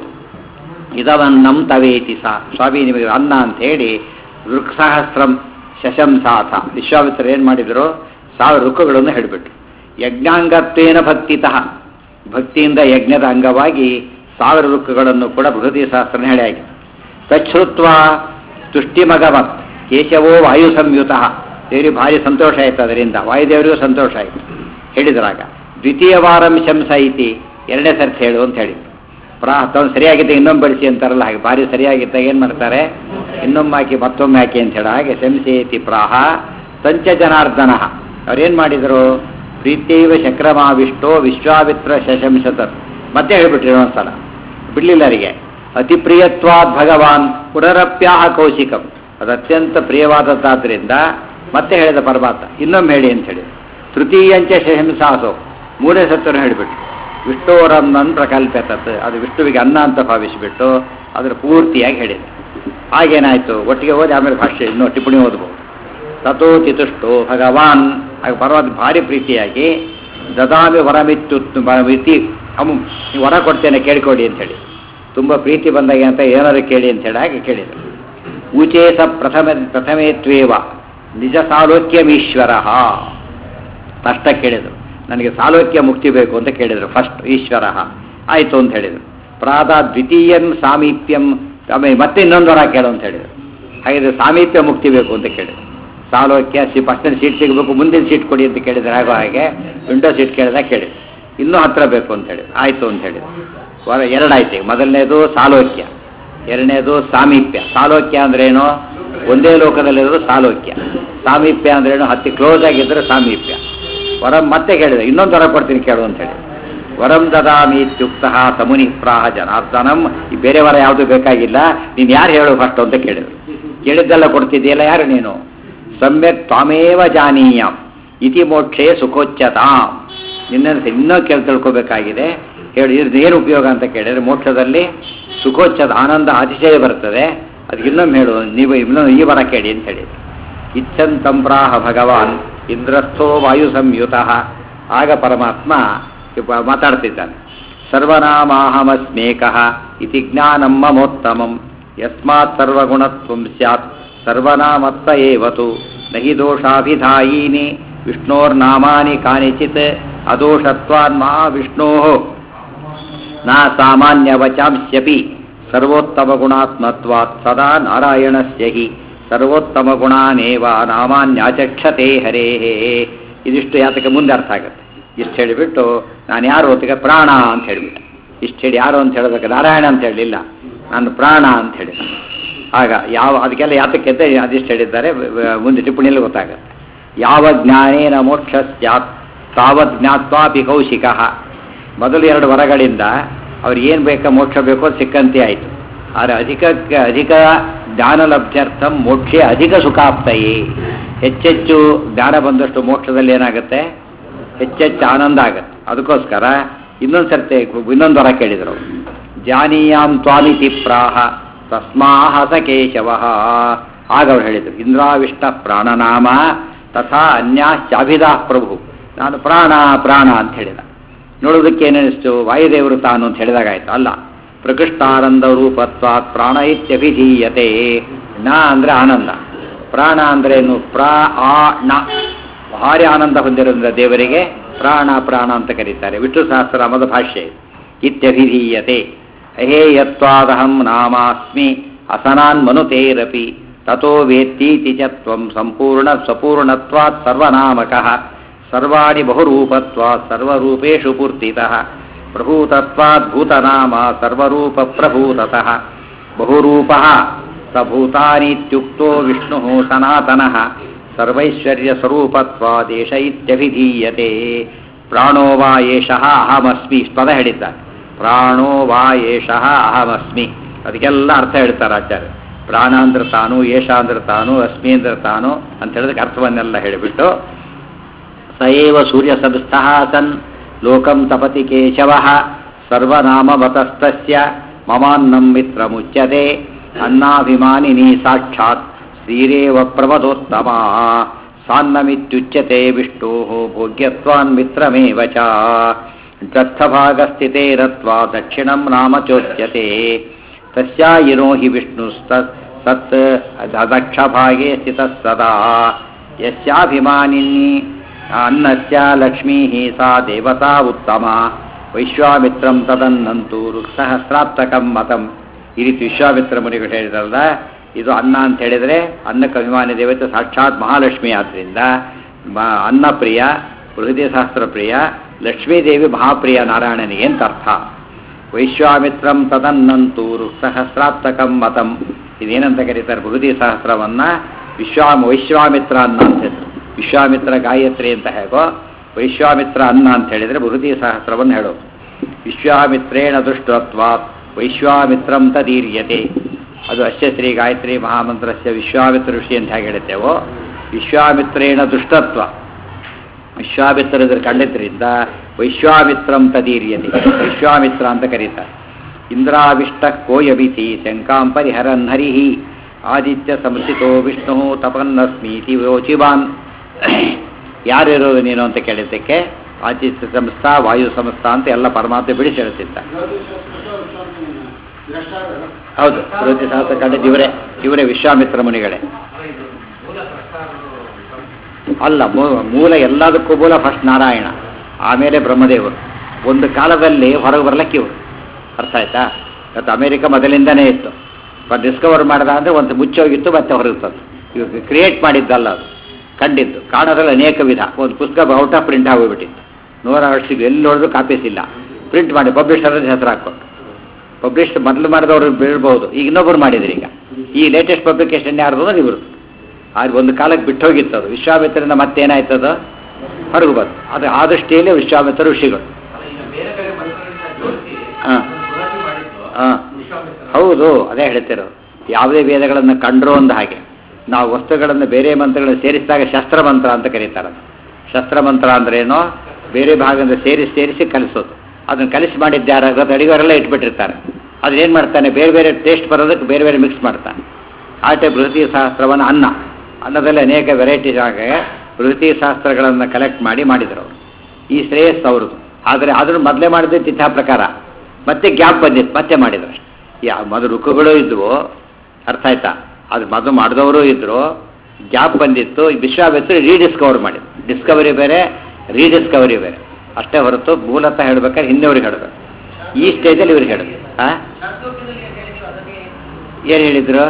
ಇದವನ್ನಂ ತವೇತಿ ಸಾ ಸ್ವಾಮಿ ನಿಮಗೆ ಅನ್ನ ಅಂತ ಹೇಳಿ ವೃಕ್ಷಸಹಸ್ರಂ ಶಶಂಸಾಥ ವಿಶ್ವಾಮಿತ್ರ ಏನು ಮಾಡಿದರು ಸಾವಿರ ಋಕ್ಕುಗಳನ್ನು ಹೇಳಿಬಿಟ್ರು ಯಜ್ಞಾಂಗತ್ವೇನ ಭಕ್ತಿತಃ ಭಕ್ತಿಯಿಂದ ಯಜ್ಞದ ಅಂಗವಾಗಿ ಸಾವಿರ ಋಕ್ಕುಗಳನ್ನು ಕೂಡ ಬೃಹತಿ ಸಹಸ್ರನ ಹೇಳಿ ಆಗಿದೆ ತಚ್ಛ್ರುತ್ವ ತುಷ್ಟಿಮಗವತ್ ಕೇಶವೋ ವಾಯು ಸಂಯುತ ದೇವರಿಗೆ ಭಾರಿ ಸಂತೋಷ ಆಯಿತು ಅದರಿಂದ ವಾಯುದೇವರಿಗೂ ಸಂತೋಷ ಆಯಿತು ಹೇಳಿದ್ರಾಗ ದ್ವಿತೀಯ ವಾರಂ ಶಂಸ ಐತಿ ಎರಡನೇ ಸರ್ತಿ ಹೇಳು ಅಂತ ಹೇಳಿ ಪ್ರಾ ತಗೊಂಡು ಸರಿಯಾಗಿದ್ದ ಇನ್ನೊಮ್ಮೆ ಬಳಸಿ ಅಂತಾರಲ್ಲ ಹಾಗೆ ಭಾರಿ ಸರಿಯಾಗಿದ್ದಾಗ ಏನು ಮಾಡ್ತಾರೆ ಇನ್ನೊಮ್ಮೆ ಹಾಕಿ ಮತ್ತೊಮ್ಮೆ ಹಾಕಿ ಅಂತ ಹೇಳ ಹಾಗೆ ಶಂಸೇತಿ ಪ್ರಾಹ ಸಂಚ ಜನಾರ್ದನ ಅವ್ರೇನು ಮಾಡಿದರು ಪ್ರೀತ್ಯೈವ ಶಕ್ರಮಾವಿಷ್ಟೋ ವಿಶ್ವಾಮಿತ್ರ ಶಶಂಸತ ಮತ್ತೆ ಹೇಳ್ಬಿಟ್ರಿ ಒಂದ್ಸಲ ಬಿಡ್ಲಿಲ್ಲ ಅವರಿಗೆ ಅತಿ ಪ್ರಿಯತ್ವಾದ್ ಭಗವಾನ್ ಪುನರಪ್ಯಾಹ ಕೌಶಿಕಂ ಅದು ಅತ್ಯಂತ ಪ್ರಿಯವಾದದ್ದಾದ್ರಿಂದ ಮತ್ತೆ ಹೇಳಿದ ಪರಮಾತ್ಮ ಇನ್ನೊಮ್ಮೆ ಹೇಳಿ ಅಂತ ಹೇಳಿ ತೃತೀಯಂಚ ಶಶಂಸಾಸೋ ಮೂರನೇ ಸತ್ವನ ಹೇಳಿಬಿಟ್ರು ವಿಷ್ಣೋರನ್ನನ್ ಪ್ರಕಲ್ಪತತ್ ಅದು ವಿಷ್ಣುವಿಗೆ ಅನ್ನ ಅಂತ ಭಾವಿಸಿಬಿಟ್ಟು ಅದರ ಪೂರ್ತಿಯಾಗಿ ಹೇಳಿದೆ ಹಾಗೇನಾಯ್ತು ಒಟ್ಟಿಗೆ ಓದಿ ಆಮೇಲೆ ಭಾಷೆ ಇನ್ನೂ ಟಿಪ್ಪಣಿ ಓದಬಹುದು ತಥೋ ಚಿತುಷ್ಟೋ ಭಗವಾನ್ ಆಗ ಪರಮಾತ್ಮ ಭಾರಿ ಪ್ರೀತಿಯಾಗಿ ದದಾಮಿ ವರಮಿತ್ತು ಇತಿ ಅಮು ನೀವು ವರ ಕೊಡ್ತೇನೆ ಕೇಳಿಕೊಡಿ ಅಂತ ಹೇಳಿ ತುಂಬ ಪ್ರೀತಿ ಬಂದಾಗ ಅಂತ ಏನಾದ್ರು ಕೇಳಿ ಅಂತ ಹೇಳಿ ಹಾಗೆ ಕೇಳಿದರು ಊಚೇಸ ಪ್ರಥಮ ಪ್ರಥಮೇತ್ವೇವ ನಿಜ ಸಾಲೋಕ್ಯಮೀಶ್ವರ ಅಷ್ಟ ಕೇಳಿದರು ನನಗೆ ಸಾಲೋಕ್ಯ ಮುಕ್ತಿ ಬೇಕು ಅಂತ ಕೇಳಿದರು ಫಸ್ಟ್ ಈಶ್ವರ ಆಯಿತು ಅಂತ ಹೇಳಿದರು ಪ್ರಾದ ದ್ವಿತೀಯನ್ ಸಾಮೀಪ್ಯಂ ಆಮೇಲೆ ಮತ್ತೆ ಇನ್ನೊಂದು ವರ ಕೇಳು ಅಂತ ಹೇಳಿದರು ಹಾಗಿದ್ರೆ ಸಾಮೀಪ್ಯ ಮುಕ್ತಿ ಬೇಕು ಅಂತ ಕೇಳಿದರು ಸಾಲೋಕ್ಯ ಸಿ ಫಸ್ಟಲ್ಲಿ ಸೀಟ್ ಸಿಗಬೇಕು ಮುಂದಿನ ಸೀಟ್ ಕೊಡಿ ಅಂತ ಕೇಳಿದ್ರೆ ಆಗೋ ಹಾಗೆ ವಿಂಡೋ ಸೀಟ್ ಕೇಳಿದಾಗ ಕೇಳಿದ್ರು ಇನ್ನೂ ಹತ್ರ ಬೇಕು ಅಂತ ಹೇಳಿದ್ರು ಆಯಿತು ಅಂತ ಹೇಳಿದ್ರು ವರ ಎರಡಾಯ್ತು ಈಗ ಮೊದಲನೇದು ಸಾಲೋಕ್ಯ ಎರಡನೇದು ಸಾಮೀಪ್ಯ ಸಾಲೋಕ್ಯ ಅಂದ್ರೇನು ಒಂದೇ ಲೋಕದಲ್ಲಿರೋದು ಸಾಲೋಕ್ಯ ಸಾಮೀಪ್ಯ ಅಂದ್ರೇನು ಹತ್ತಿ ಕ್ಲೋಸ್ ಆಗಿದ್ರೆ ಸಾಮೀಪ್ಯ ವರಂ ಮತ್ತೆ ಕೇಳಿದೆ ಇನ್ನೊಂದು ವರ ಕೊಡ್ತೀನಿ ಕೇಳು ಅಂತ ಹೇಳಿ ವರಂ ದದಾಮಿ ಇತ್ಯುಕ್ತ ಸಮುನಿ ಪ್ರಾಹ ಜನಾರ್ದನಂ ಈ ಬೇರೆ ವರ ಯಾವುದು ಬೇಕಾಗಿಲ್ಲ ನೀನು ಯಾರು ಹೇಳು ಫಸ್ಟ್ ಅಂತ ಕೇಳಿದ್ರು ಕೇಳಿದ್ದೆಲ್ಲ ಕೊಡ್ತಿದ್ದೀಯಲ್ಲ ಯಾರು ನೀನು ಸಮ್ಯಕ್ ತ್ವಾಮೇವ ಜಾನೀಯಂ ಇತಿ ಮೋಕ್ಷೇ ಸುಖೋಚ್ಚತಾಂ ನಿನ್ನ ಇನ್ನೂ ಕೇಳಿ ತಿಳ್ಕೊಬೇಕಾಗಿದೆ ಹೇಳಿ ಇದ್ರ ಏನು ಉಪಯೋಗ ಅಂತ ಕೇಳಿದ್ರೆ ಮೋಕ್ಷದಲ್ಲಿ ಸುಖೋಚ್ಚದ ಆನಂದ ಅತಿಶಯ ಬರ್ತದೆ ಅದಕ್ಕೆ ಇನ್ನೊಮ್ಮೆ ಹೇಳು ನೀವು ಇನ್ನೊಂದು ಈ ವರ ಕೇಳಿ ಅಂತ ಹೇಳಿ ಇಚ್ಛಂತಂಪ್ರಾಹ ಭಗವಾನ್ ಇಂದ್ರಸ್ಥೋ ವಾಯು ಸಂಯುತ ಆಗ ಪರಮಾತ್ಮ ಇಪ್ಪ ಮಾತಾಡ್ತಿದ್ದಾನೆ ಸರ್ವನಾಮಾಹಮಸ್ಮೇಕಃ ಇತಿ ಜ್ಞಾನಂ ಮಮೋತ್ತಮಂ ಯಸ್ಮಾತ್ ಸರ್ವಗುಣತ್ವಂ ಸ್ಯಾತ್ ಸರ್ವನಾಮತ್ತ ಏವತು ನಹಿ ದೋಷಾಭಿಧಾಯೀನಿ ವಿಷ್ಣೋರ್ನಾಮಾನಿ ಕಾನಿಚಿತ್ ಅದೋಷತ್ವಾನ್ ಮಹಾ ವಿಷ್ಣೋ ನ ಸಾಮಾನ್ಯವಚಾಂಸ್ಯಪಿ ಸರ್ವೋತ್ತಮಗುಣಾತ್ಮತ್ವಾತ್ ಸದಾ ನಾರಾಯಣಸ್ಯ ಹಿ ಸರ್ವೋತ್ತಮಗುಣಾನೇವ ನಾಮಾನ್ಯಾಚಕ್ಷತೆ ಹರೇ ಇದಿಷ್ಟು ಯಾತಕ್ಕೆ ಮುಂದೆ ಅರ್ಥ ಆಗುತ್ತೆ ಇಷ್ಟು ಹೇಳಿಬಿಟ್ಟು ನಾನು ಯಾರು ಹೊತ್ತಿಗೆ ಪ್ರಾಣ ಅಂತ ಹೇಳಿಬಿಟ್ಟೆ ಇಷ್ಟು ಹೇಳಿ ಯಾರು ಅಂತ ಹೇಳೋದಕ್ಕೆ ನಾರಾಯಣ ಅಂತ ಹೇಳಲಿಲ್ಲ ನಾನು ಪ್ರಾಣ ಅಂತ ಹೇಳಿದ ಆಗ ಯಾವ ಅದಕ್ಕೆಲ್ಲ ಯಾತಕ್ಕೆ ಅಂತ ಅದಿಷ್ಟು ಹೇಳಿದ್ದಾರೆ ವ- ವ- ಮುಂದೆ ಟಿಪ್ಪಣಿಯಲ್ಲಿ ಗೊತ್ತಾಗುತ್ತೆ ಯಾವ ಜ್ಞಾನೇನ ಮೋಕ್ಷ ಸ್ಯಾತ್ ತಾವತ್ ಜ್ಞಾತ್ವಾಪಿ ಕೌಶಿಕ ಮೊದಲು ಎರಡು ವರಗಳಿಂದ ಅವ್ರಿಗೆ ಏನು ಬೇಕೋ ಮೋಕ್ಷ ಬೇಕೋ ಅದು ಸಿಕ್ಕಂತೆ ಆಯಿತು ಆದರೆ ಅಧಿಕ ಅಧಿಕ ಜ್ಞಾನಲಬ್ಧ್ಯರ್ಥಂ ಮೋಕ್ಷೇ ಅಧಿಕ ಸುಖಾಪ್ತಯೇ ಹೆಚ್ಚೆಚ್ಚು ಜ್ಞಾನ ಬಂದಷ್ಟು ಮೋಕ್ಷದಲ್ಲಿ ಏನಾಗುತ್ತೆ ಹೆಚ್ಚೆಚ್ಚು ಆನಂದ ಆಗುತ್ತೆ ಅದಕ್ಕೋಸ್ಕರ ಇನ್ನೊಂದು ಸರ್ತಿ ಇನ್ನೊಂದು ವರ ಕೇಳಿದರು ಜಾನೀಯಾಂ ತ್ವಾಮಿತಿ ಪ್ರಾಹ ತಸ್ಮಾಹ ಸ ಕೇಶವ ಆಗ ಅವ್ರು ಹೇಳಿದರು ಇಂದ್ರಾವಿಷ್ಟ ಪ್ರಾಣನಾಮ ತಥಾ ಅನ್ಯಾಶ್ಚಾಭಿದಾ ಪ್ರಭು ನಾನು ಪ್ರಾಣ ಪ್ರಾಣ ಅಂತ ಹೇಳಿದ ನೋಡೋದಕ್ಕೆ ಏನಿಸ್ತು ವಾಯುದೇವರು ತಾನು ಅಂತ ಹೇಳಿದಾಗ ಆಯ್ತು ಅಲ್ಲ ಪ್ರಕೃಷ್ಟಾನಂದ ರೂಪತ್ವಾತ್ ಪ್ರಾಣ ಇತ್ಯಭಿಧೀಯತೆ ನ ಅಂದ್ರೆ ಆನಂದ ಪ್ರಾಣ ಅಂದ್ರೇನು ಪ್ರಾ ಆ ಣ ಭಾರಿ ಆನಂದ ಹೊಂದಿರೋದ್ರಿಂದ ದೇವರಿಗೆ ಪ್ರಾಣ ಪ್ರಾಣ ಅಂತ ಕರೀತಾರೆ ವಿಷ್ಣು ಸಹಸ್ರನಾಮದ ಭಾಷ್ಯ ಇದು. ಇತ್ಯಭಿಧೀಯತೆ ಅಹೇಯತ್ವಾದಹಂ ನಾಮಾಸ್ಮಿ ಅಸನಾನ್ ಮನುತೇರಪಿ ತಥೋ ವೇತ್ತೀತಿ ಚ ತ್ವಂ ಸಂಪೂರ್ಣ ಸ್ವಪೂರ್ಣತ್ವಾತ್ ಸರ್ವನಾಮಕಃ ಸರ್ವಾಣಿ ಬಹುರೂಪತ್ವಾತ್ ಸರ್ವರೂಪೇಷು ಪೂರ್ತಿತಃ ಪ್ರಭೂತತ್ವಾತ್ ಭೂತನಾಮ ಸರ್ವರೂಪ ಪ್ರಭೂತತಃ ಬಹುರೂಪಃ ಸ ಭೂತಾನೀತ್ಯುಕ್ತೋ ವಿಷ್ಣುಃ ಸನಾತನಃ ಸರ್ವೈಶ್ವರ್ಯ ಸ್ವರೂಪತ್ವಾದೇಶ ಇತ್ಯಭಿಧೀಯತೆ ಪ್ರಾಣೋ ವಾ ಏಷಃ ಅಹಮಸ್ಮಿ ಇಷ್ಟು ಪದ ಹೇಳಿದ್ದಾರೆ ಪ್ರಾಣೋ ವಾ ಏಷಃ ಅಹಮಸ್ಮಿ ಅದಕ್ಕೆಲ್ಲ ಅರ್ಥ ಹೇಳ್ತಾರೆ ಆಚಾರ್ಯ ಪ್ರಾಣ ಅಂದ್ರೆ ತಾನು ಏಷ ಅಂದ್ರೆ ತಾನು ಅಸ್ಮಿ ಅಂದ್ರೆ ತಾನು ಅಂತ ಹೇಳಿದಕ್ಕೆ ಅರ್ಥವನ್ನೆಲ್ಲ ಹೇಳಿಬಿಟ್ಟು ಸ ಏವ ಸೂರ್ಯ ಸಂಸ್ಥಃ ಸನ್ ಲೋಕಂ ತಪತಿ ಕೇಶವ ಸರ್ವನಾಮವತಸ್ತಸ್ಯ ಮಮಾನ್ನಂ ಮಿತ್ರಮುಚ್ಯತೆ ಅನ್ನಾಭಿಮಾನಿನಿ ಸಾಕ್ಷಾತ್ ಶ್ರೀರೇವ ಪ್ರಮದೋತ್ತಮ ಸಾನ್ನಮಿತ್ಯುಚ್ಯತೆ ವಿಷ್ಣೋ ಭೋಗ್ಯತ್ವಾನ್ ಮಿತ್ರಮೇವ ಚ ದತ್ತಭಾಗಸ್ಥಿತೆ ರತ್ವಾ ದಕ್ಷಿಣಂ ನಾಮ ಚೋಚ್ಯತೆ ತಸ್ಯಾಯಿನೋ ಹಿ ವಿಷ್ಣುಸ್ತ ಸತ್ ದಕ್ಷಭಾಗೆ ಸ್ಥಿತಃ ಸದಾ ಯಸ್ಯಾಭಿಮಾನಿನಿ ಅನ್ನಸ್ಯ ಲಕ್ಷ್ಮೀ ಸಾ ದೇವತಾ ಉತ್ತಮ ವೈಶ್ವಾಮಿತ್ರಂ ತದನ್ನಂತೂ ಸಹಸ್ರಾತ್ಮಕಂ ಮತಂ ಈ ರೀತಿ ವಿಶ್ವಾಮಿತ್ರ ಮುನಿಗಳು ಹೇಳಿದ್ರಲ್ಲ ಇದು ಅನ್ನ ಅಂತ ಹೇಳಿದರೆ ಅನ್ನಕ್ಕೆ ಅಭಿಮಾನಿ ದೇವತೆ ಸಾಕ್ಷಾತ್ ಮಹಾಲಕ್ಷ್ಮಿ ಆದ್ದರಿಂದ ಮ- ಅನ್ನಪ್ರಿಯ ಹೃದಯ ಸಹಸ್ರ ಪ್ರಿಯ ಲಕ್ಷ್ಮೀದೇವಿ ಮಹಾಪ್ರಿಯ ನಾರಾಯಣನಿಗೆ ಅಂತ ಅರ್ಥ ವೈಶ್ವಾಮಿತ್ರಂ ತದನ್ನಂತೂರು ಸಹಸ್ರಾತ್ಮಕಂ ಮತಂ ಇದೇನಂತ ಕರೀತಾರೆ ಬೃಹದಿ ಸಹಸ್ರವನ್ನ ವಿಶ್ವಾಮ ವೈಶ್ವಾಮಿತ್ರ ಅನ್ನ ಅಂತ ಹೆಸರು ವಿಶ್ವಾಮಿತ್ರ ಗಾಯತ್ರಿ ಅಂತ ಹೇಗೋ ವೈಶ್ವಾಮಿತ್ರ ಅನ್ನ ಅಂತ ಹೇಳಿದರೆ ಬೃಹತಿ ಸಹಸ್ರವನ್ನು ಹೇಳೋದು ವಿಶ್ವಾಮಿತ್ರೇಣ ದೃಷ್ಟತ್ವಾತ್ ವೈಶ್ವಾಮಿತ್ರಂ ತದೀರ್ಯತೆ ಅದು ಅಶ್ಯ ಶ್ರೀ ಗಾಯತ್ರಿ ಮಹಾಮಂತ್ರಸ್ಯ ವಿಶ್ವಾಮಿತ್ರ ಋಷಿ ಅಂತ ಹೇಗೆ ಹೇಳುತ್ತೇವೋ ವಿಶ್ವಾಮಿತ್ರೇಣ ದುಷ್ಟತ್ವ ವಿಶ್ವಾಮಿತ್ರದ್ರ ಕಂಡಿದ್ದರಿಂದ ವೈಶ್ವಾಮಿತ್ರಂ ತದೀರ್ಯತೆ ವಿಶ್ವಾಮಿತ್ರ ಅಂತ ಕರೀತಾರೆ ಇಂದ್ರಾವಿಷ್ಟ ಕೋಯಬಿಸಿ ಶಂಕಾಂ ಪರಿಹರನ್ ಹರಿಹಿ ಆದಿತ್ಯ ಸಂಸ್ಥಿತೋ ವಿಷ್ಣು ತಪನ್ನಸ್ಮೀತಿ ಯೋಚಿವಾನ್ ಯಾರಿರೋದು ನೀನು ಅಂತ ಕೇಳಿದ್ದಕ್ಕೆ ಆದಿತ್ಯ ಸಂಸ್ಥಾ ವಾಯು ಸಂಸ್ಥಾ ಅಂತ ಎಲ್ಲ ಪರಮಾತ್ಮ ಬಿಡಿಸಿ ಹೇಳ್ತಿದ್ದ ಹೌದು ಪ್ರವೃತ್ತಿ ಶಾಸ್ತ್ರ ಕಂಡಿದ್ದು ಇವರೇ ಇವರೇ ವಿಶ್ವಾಮಿತ್ರ ಮುನಿಗಳೇ ಅಲ್ಲ ಮೂ- ಮೂಲ ಎಲ್ಲದಕ್ಕೂ ಮೂಲ ಫಸ್ಟ್ ನಾರಾಯಣ ಆಮೇಲೆ ಬ್ರಹ್ಮದೇವರು ಒಂದು ಕಾಲದಲ್ಲಿ ಹೊರಗೆ ಬರ್ಲಿಕ್ಕೆ ಇವರು ಅರ್ಥ ಆಯ್ತಾ ಇವತ್ತು ಅಮೇರಿಕ ಮೊದಲಿಂದನೇ ಇತ್ತು ಡಿಸ್ಕವರ್ ಮಾಡ್ದ ಅಂದರೆ ಒಂದು ಮುಚ್ಚೋಗಿತ್ತು ಮತ್ತೆ ಹೊರಗೆ ತಂದು ಇವಾಗ ಕ್ರಿಯೇಟ್ ಮಾಡಿದ್ದಲ್ಲ ಅದು ಕಂಡಿದ್ದು ಕಾಣೋದ್ರಲ್ಲಿ ಅನೇಕ ವಿಧ ಒಂದು ಪುಸ್ತಕ ಔಟ್ ಆಫ್ ಪ್ರಿಂಟ್ ಆಗೋಗ್ಬಿಟ್ಟಿತ್ತು ನೂರ ವರ್ಷಕ್ಕೆ ಎಲ್ಲಿ ನೋಡಿದ್ರು ಕಾಪೀಸ್ ಇಲ್ಲ ಪ್ರಿಂಟ್ ಮಾಡಿ ಪಬ್ಲಿಷರ್ ಹೆಸರು ಹಾಕ್ಕೊಂಡು ಪಬ್ಲಿಷ್ ಮೊದಲು ಮಾಡಿದವರು ಬೀಳ್ಬಹುದು ಈಗ ಇನ್ನೊಬ್ಬರು ಮಾಡಿದ್ರು ಈಗ ಈ ಲೇಟೆಸ್ಟ್ ಪಬ್ಲಿಕೇಶನ್ ಯಾರ್ದು ಅಂದ್ರೆ ಇವರು ಆಗ ಒಂದು ಕಾಲಕ್ಕೆ ಬಿಟ್ಟು ಹೋಗಿತ್ತು ಅದು ವಿಶ್ವಾಮಿತ್ರರಿಂದ ಮತ್ತೇನಾಯ್ತದು ಹೊರಗೆ ಬಂತು ಅದು ಆ ದೃಷ್ಟಿಯಲ್ಲಿ ವಿಶ್ವಾಮಿತ್ರ ಋಷಿಗಳು ಹಾಂ ಹಾಂ ಹೌದು ಅದೇ ಹೇಳ್ತಿರೋ ಯಾವುದೇ ವೇದಗಳನ್ನು ಕಂಡ್ರು ಅಂದ ಹಾಗೆ ನಾವು ವಸ್ತುಗಳನ್ನು ಬೇರೆ ಮಂತ್ರಗಳನ್ನು ಸೇರಿಸಿದಾಗ ಶಸ್ತ್ರ ಮಂತ್ರ ಅಂತ ಕರೀತಾರೆ ಅದು. ಶಸ್ತ್ರ ಮಂತ್ರ ಅಂದ್ರೇನೋ ಬೇರೆ ಭಾಗದಿಂದ ಸೇರಿಸಿ ಸೇರಿಸಿ ಕಲಿಸೋದು ಅದನ್ನು ಕಲಿಸಿ ಮಾಡಿದ್ದ ಅಡಿಗೆವರೆಲ್ಲ ಇಟ್ಬಿಟ್ಟಿರ್ತಾರೆ ಅದನ್ನೇನು ಮಾಡ್ತಾನೆ ಬೇರೆ ಬೇರೆ ಟೇಸ್ಟ್ ಬರೋದಕ್ಕೆ ಬೇರೆ ಬೇರೆ ಮಿಕ್ಸ್ ಮಾಡ್ತಾನೆ ಆ ಟೈಪ್ ಬೃಹತಿ ಶಾಸ್ತ್ರವನ್ನು ಅನ್ನ ಅನ್ನದಲ್ಲಿ ಅನೇಕ ವೆರೈಟೀಸ್ ಆಗ ಬೃಹತಿ ಶಾಸ್ತ್ರಗಳನ್ನು ಕಲೆಕ್ಟ್ ಮಾಡಿ ಮಾಡಿದರು ಅವರು ಈ ಶ್ರೇಯಸ್ ಅವ್ರದ್ದು ಆದರೆ ಅದನ್ನು ಮೊದಲೇ ಮಾಡಿದ್ದು ತಿಥಾ ಪ್ರಕಾರ ಮತ್ತೆ ಗ್ಯಾಪ್ ಬಂದಿತ್ತು ಮತ್ತೆ ಮಾಡಿದ್ರು ಅಷ್ಟೇ ಯಾ ಮೊದಲು ರುಕ್ಕುಗಳು ಇದ್ವು ಅರ್ಥ ಆಯ್ತಾ ಅದು ಮೊದಲು ಮಾಡಿದವರು ಇದ್ರು ಗ್ಯಾಪ್ ಬಂದಿತ್ತು ಈ ವಿಶ್ವಾಮಿತ್ರ ರೀಡಿಸ್ಕವರ್ ಮಾಡಿದ್ರು ಡಿಸ್ಕವರಿ ಬೇರೆ ರೀಡಿಸ್ಕವರಿ ಬೇರೆ ಅಷ್ಟೇ ಹೊರತು ಮೂಲತಃ ಹೇಳ್ಬೇಕಾದ್ರೆ ಹಿಂದೆವ್ರಿಗೆ ಹೇಳಬೇಕು ಈ ಸ್ಟೇಜಲ್ಲಿ ಇವ್ರಿಗೆ ಹೇಳಬೇಕು ಹಾಂ ಏನು ಹೇಳಿದ್ರು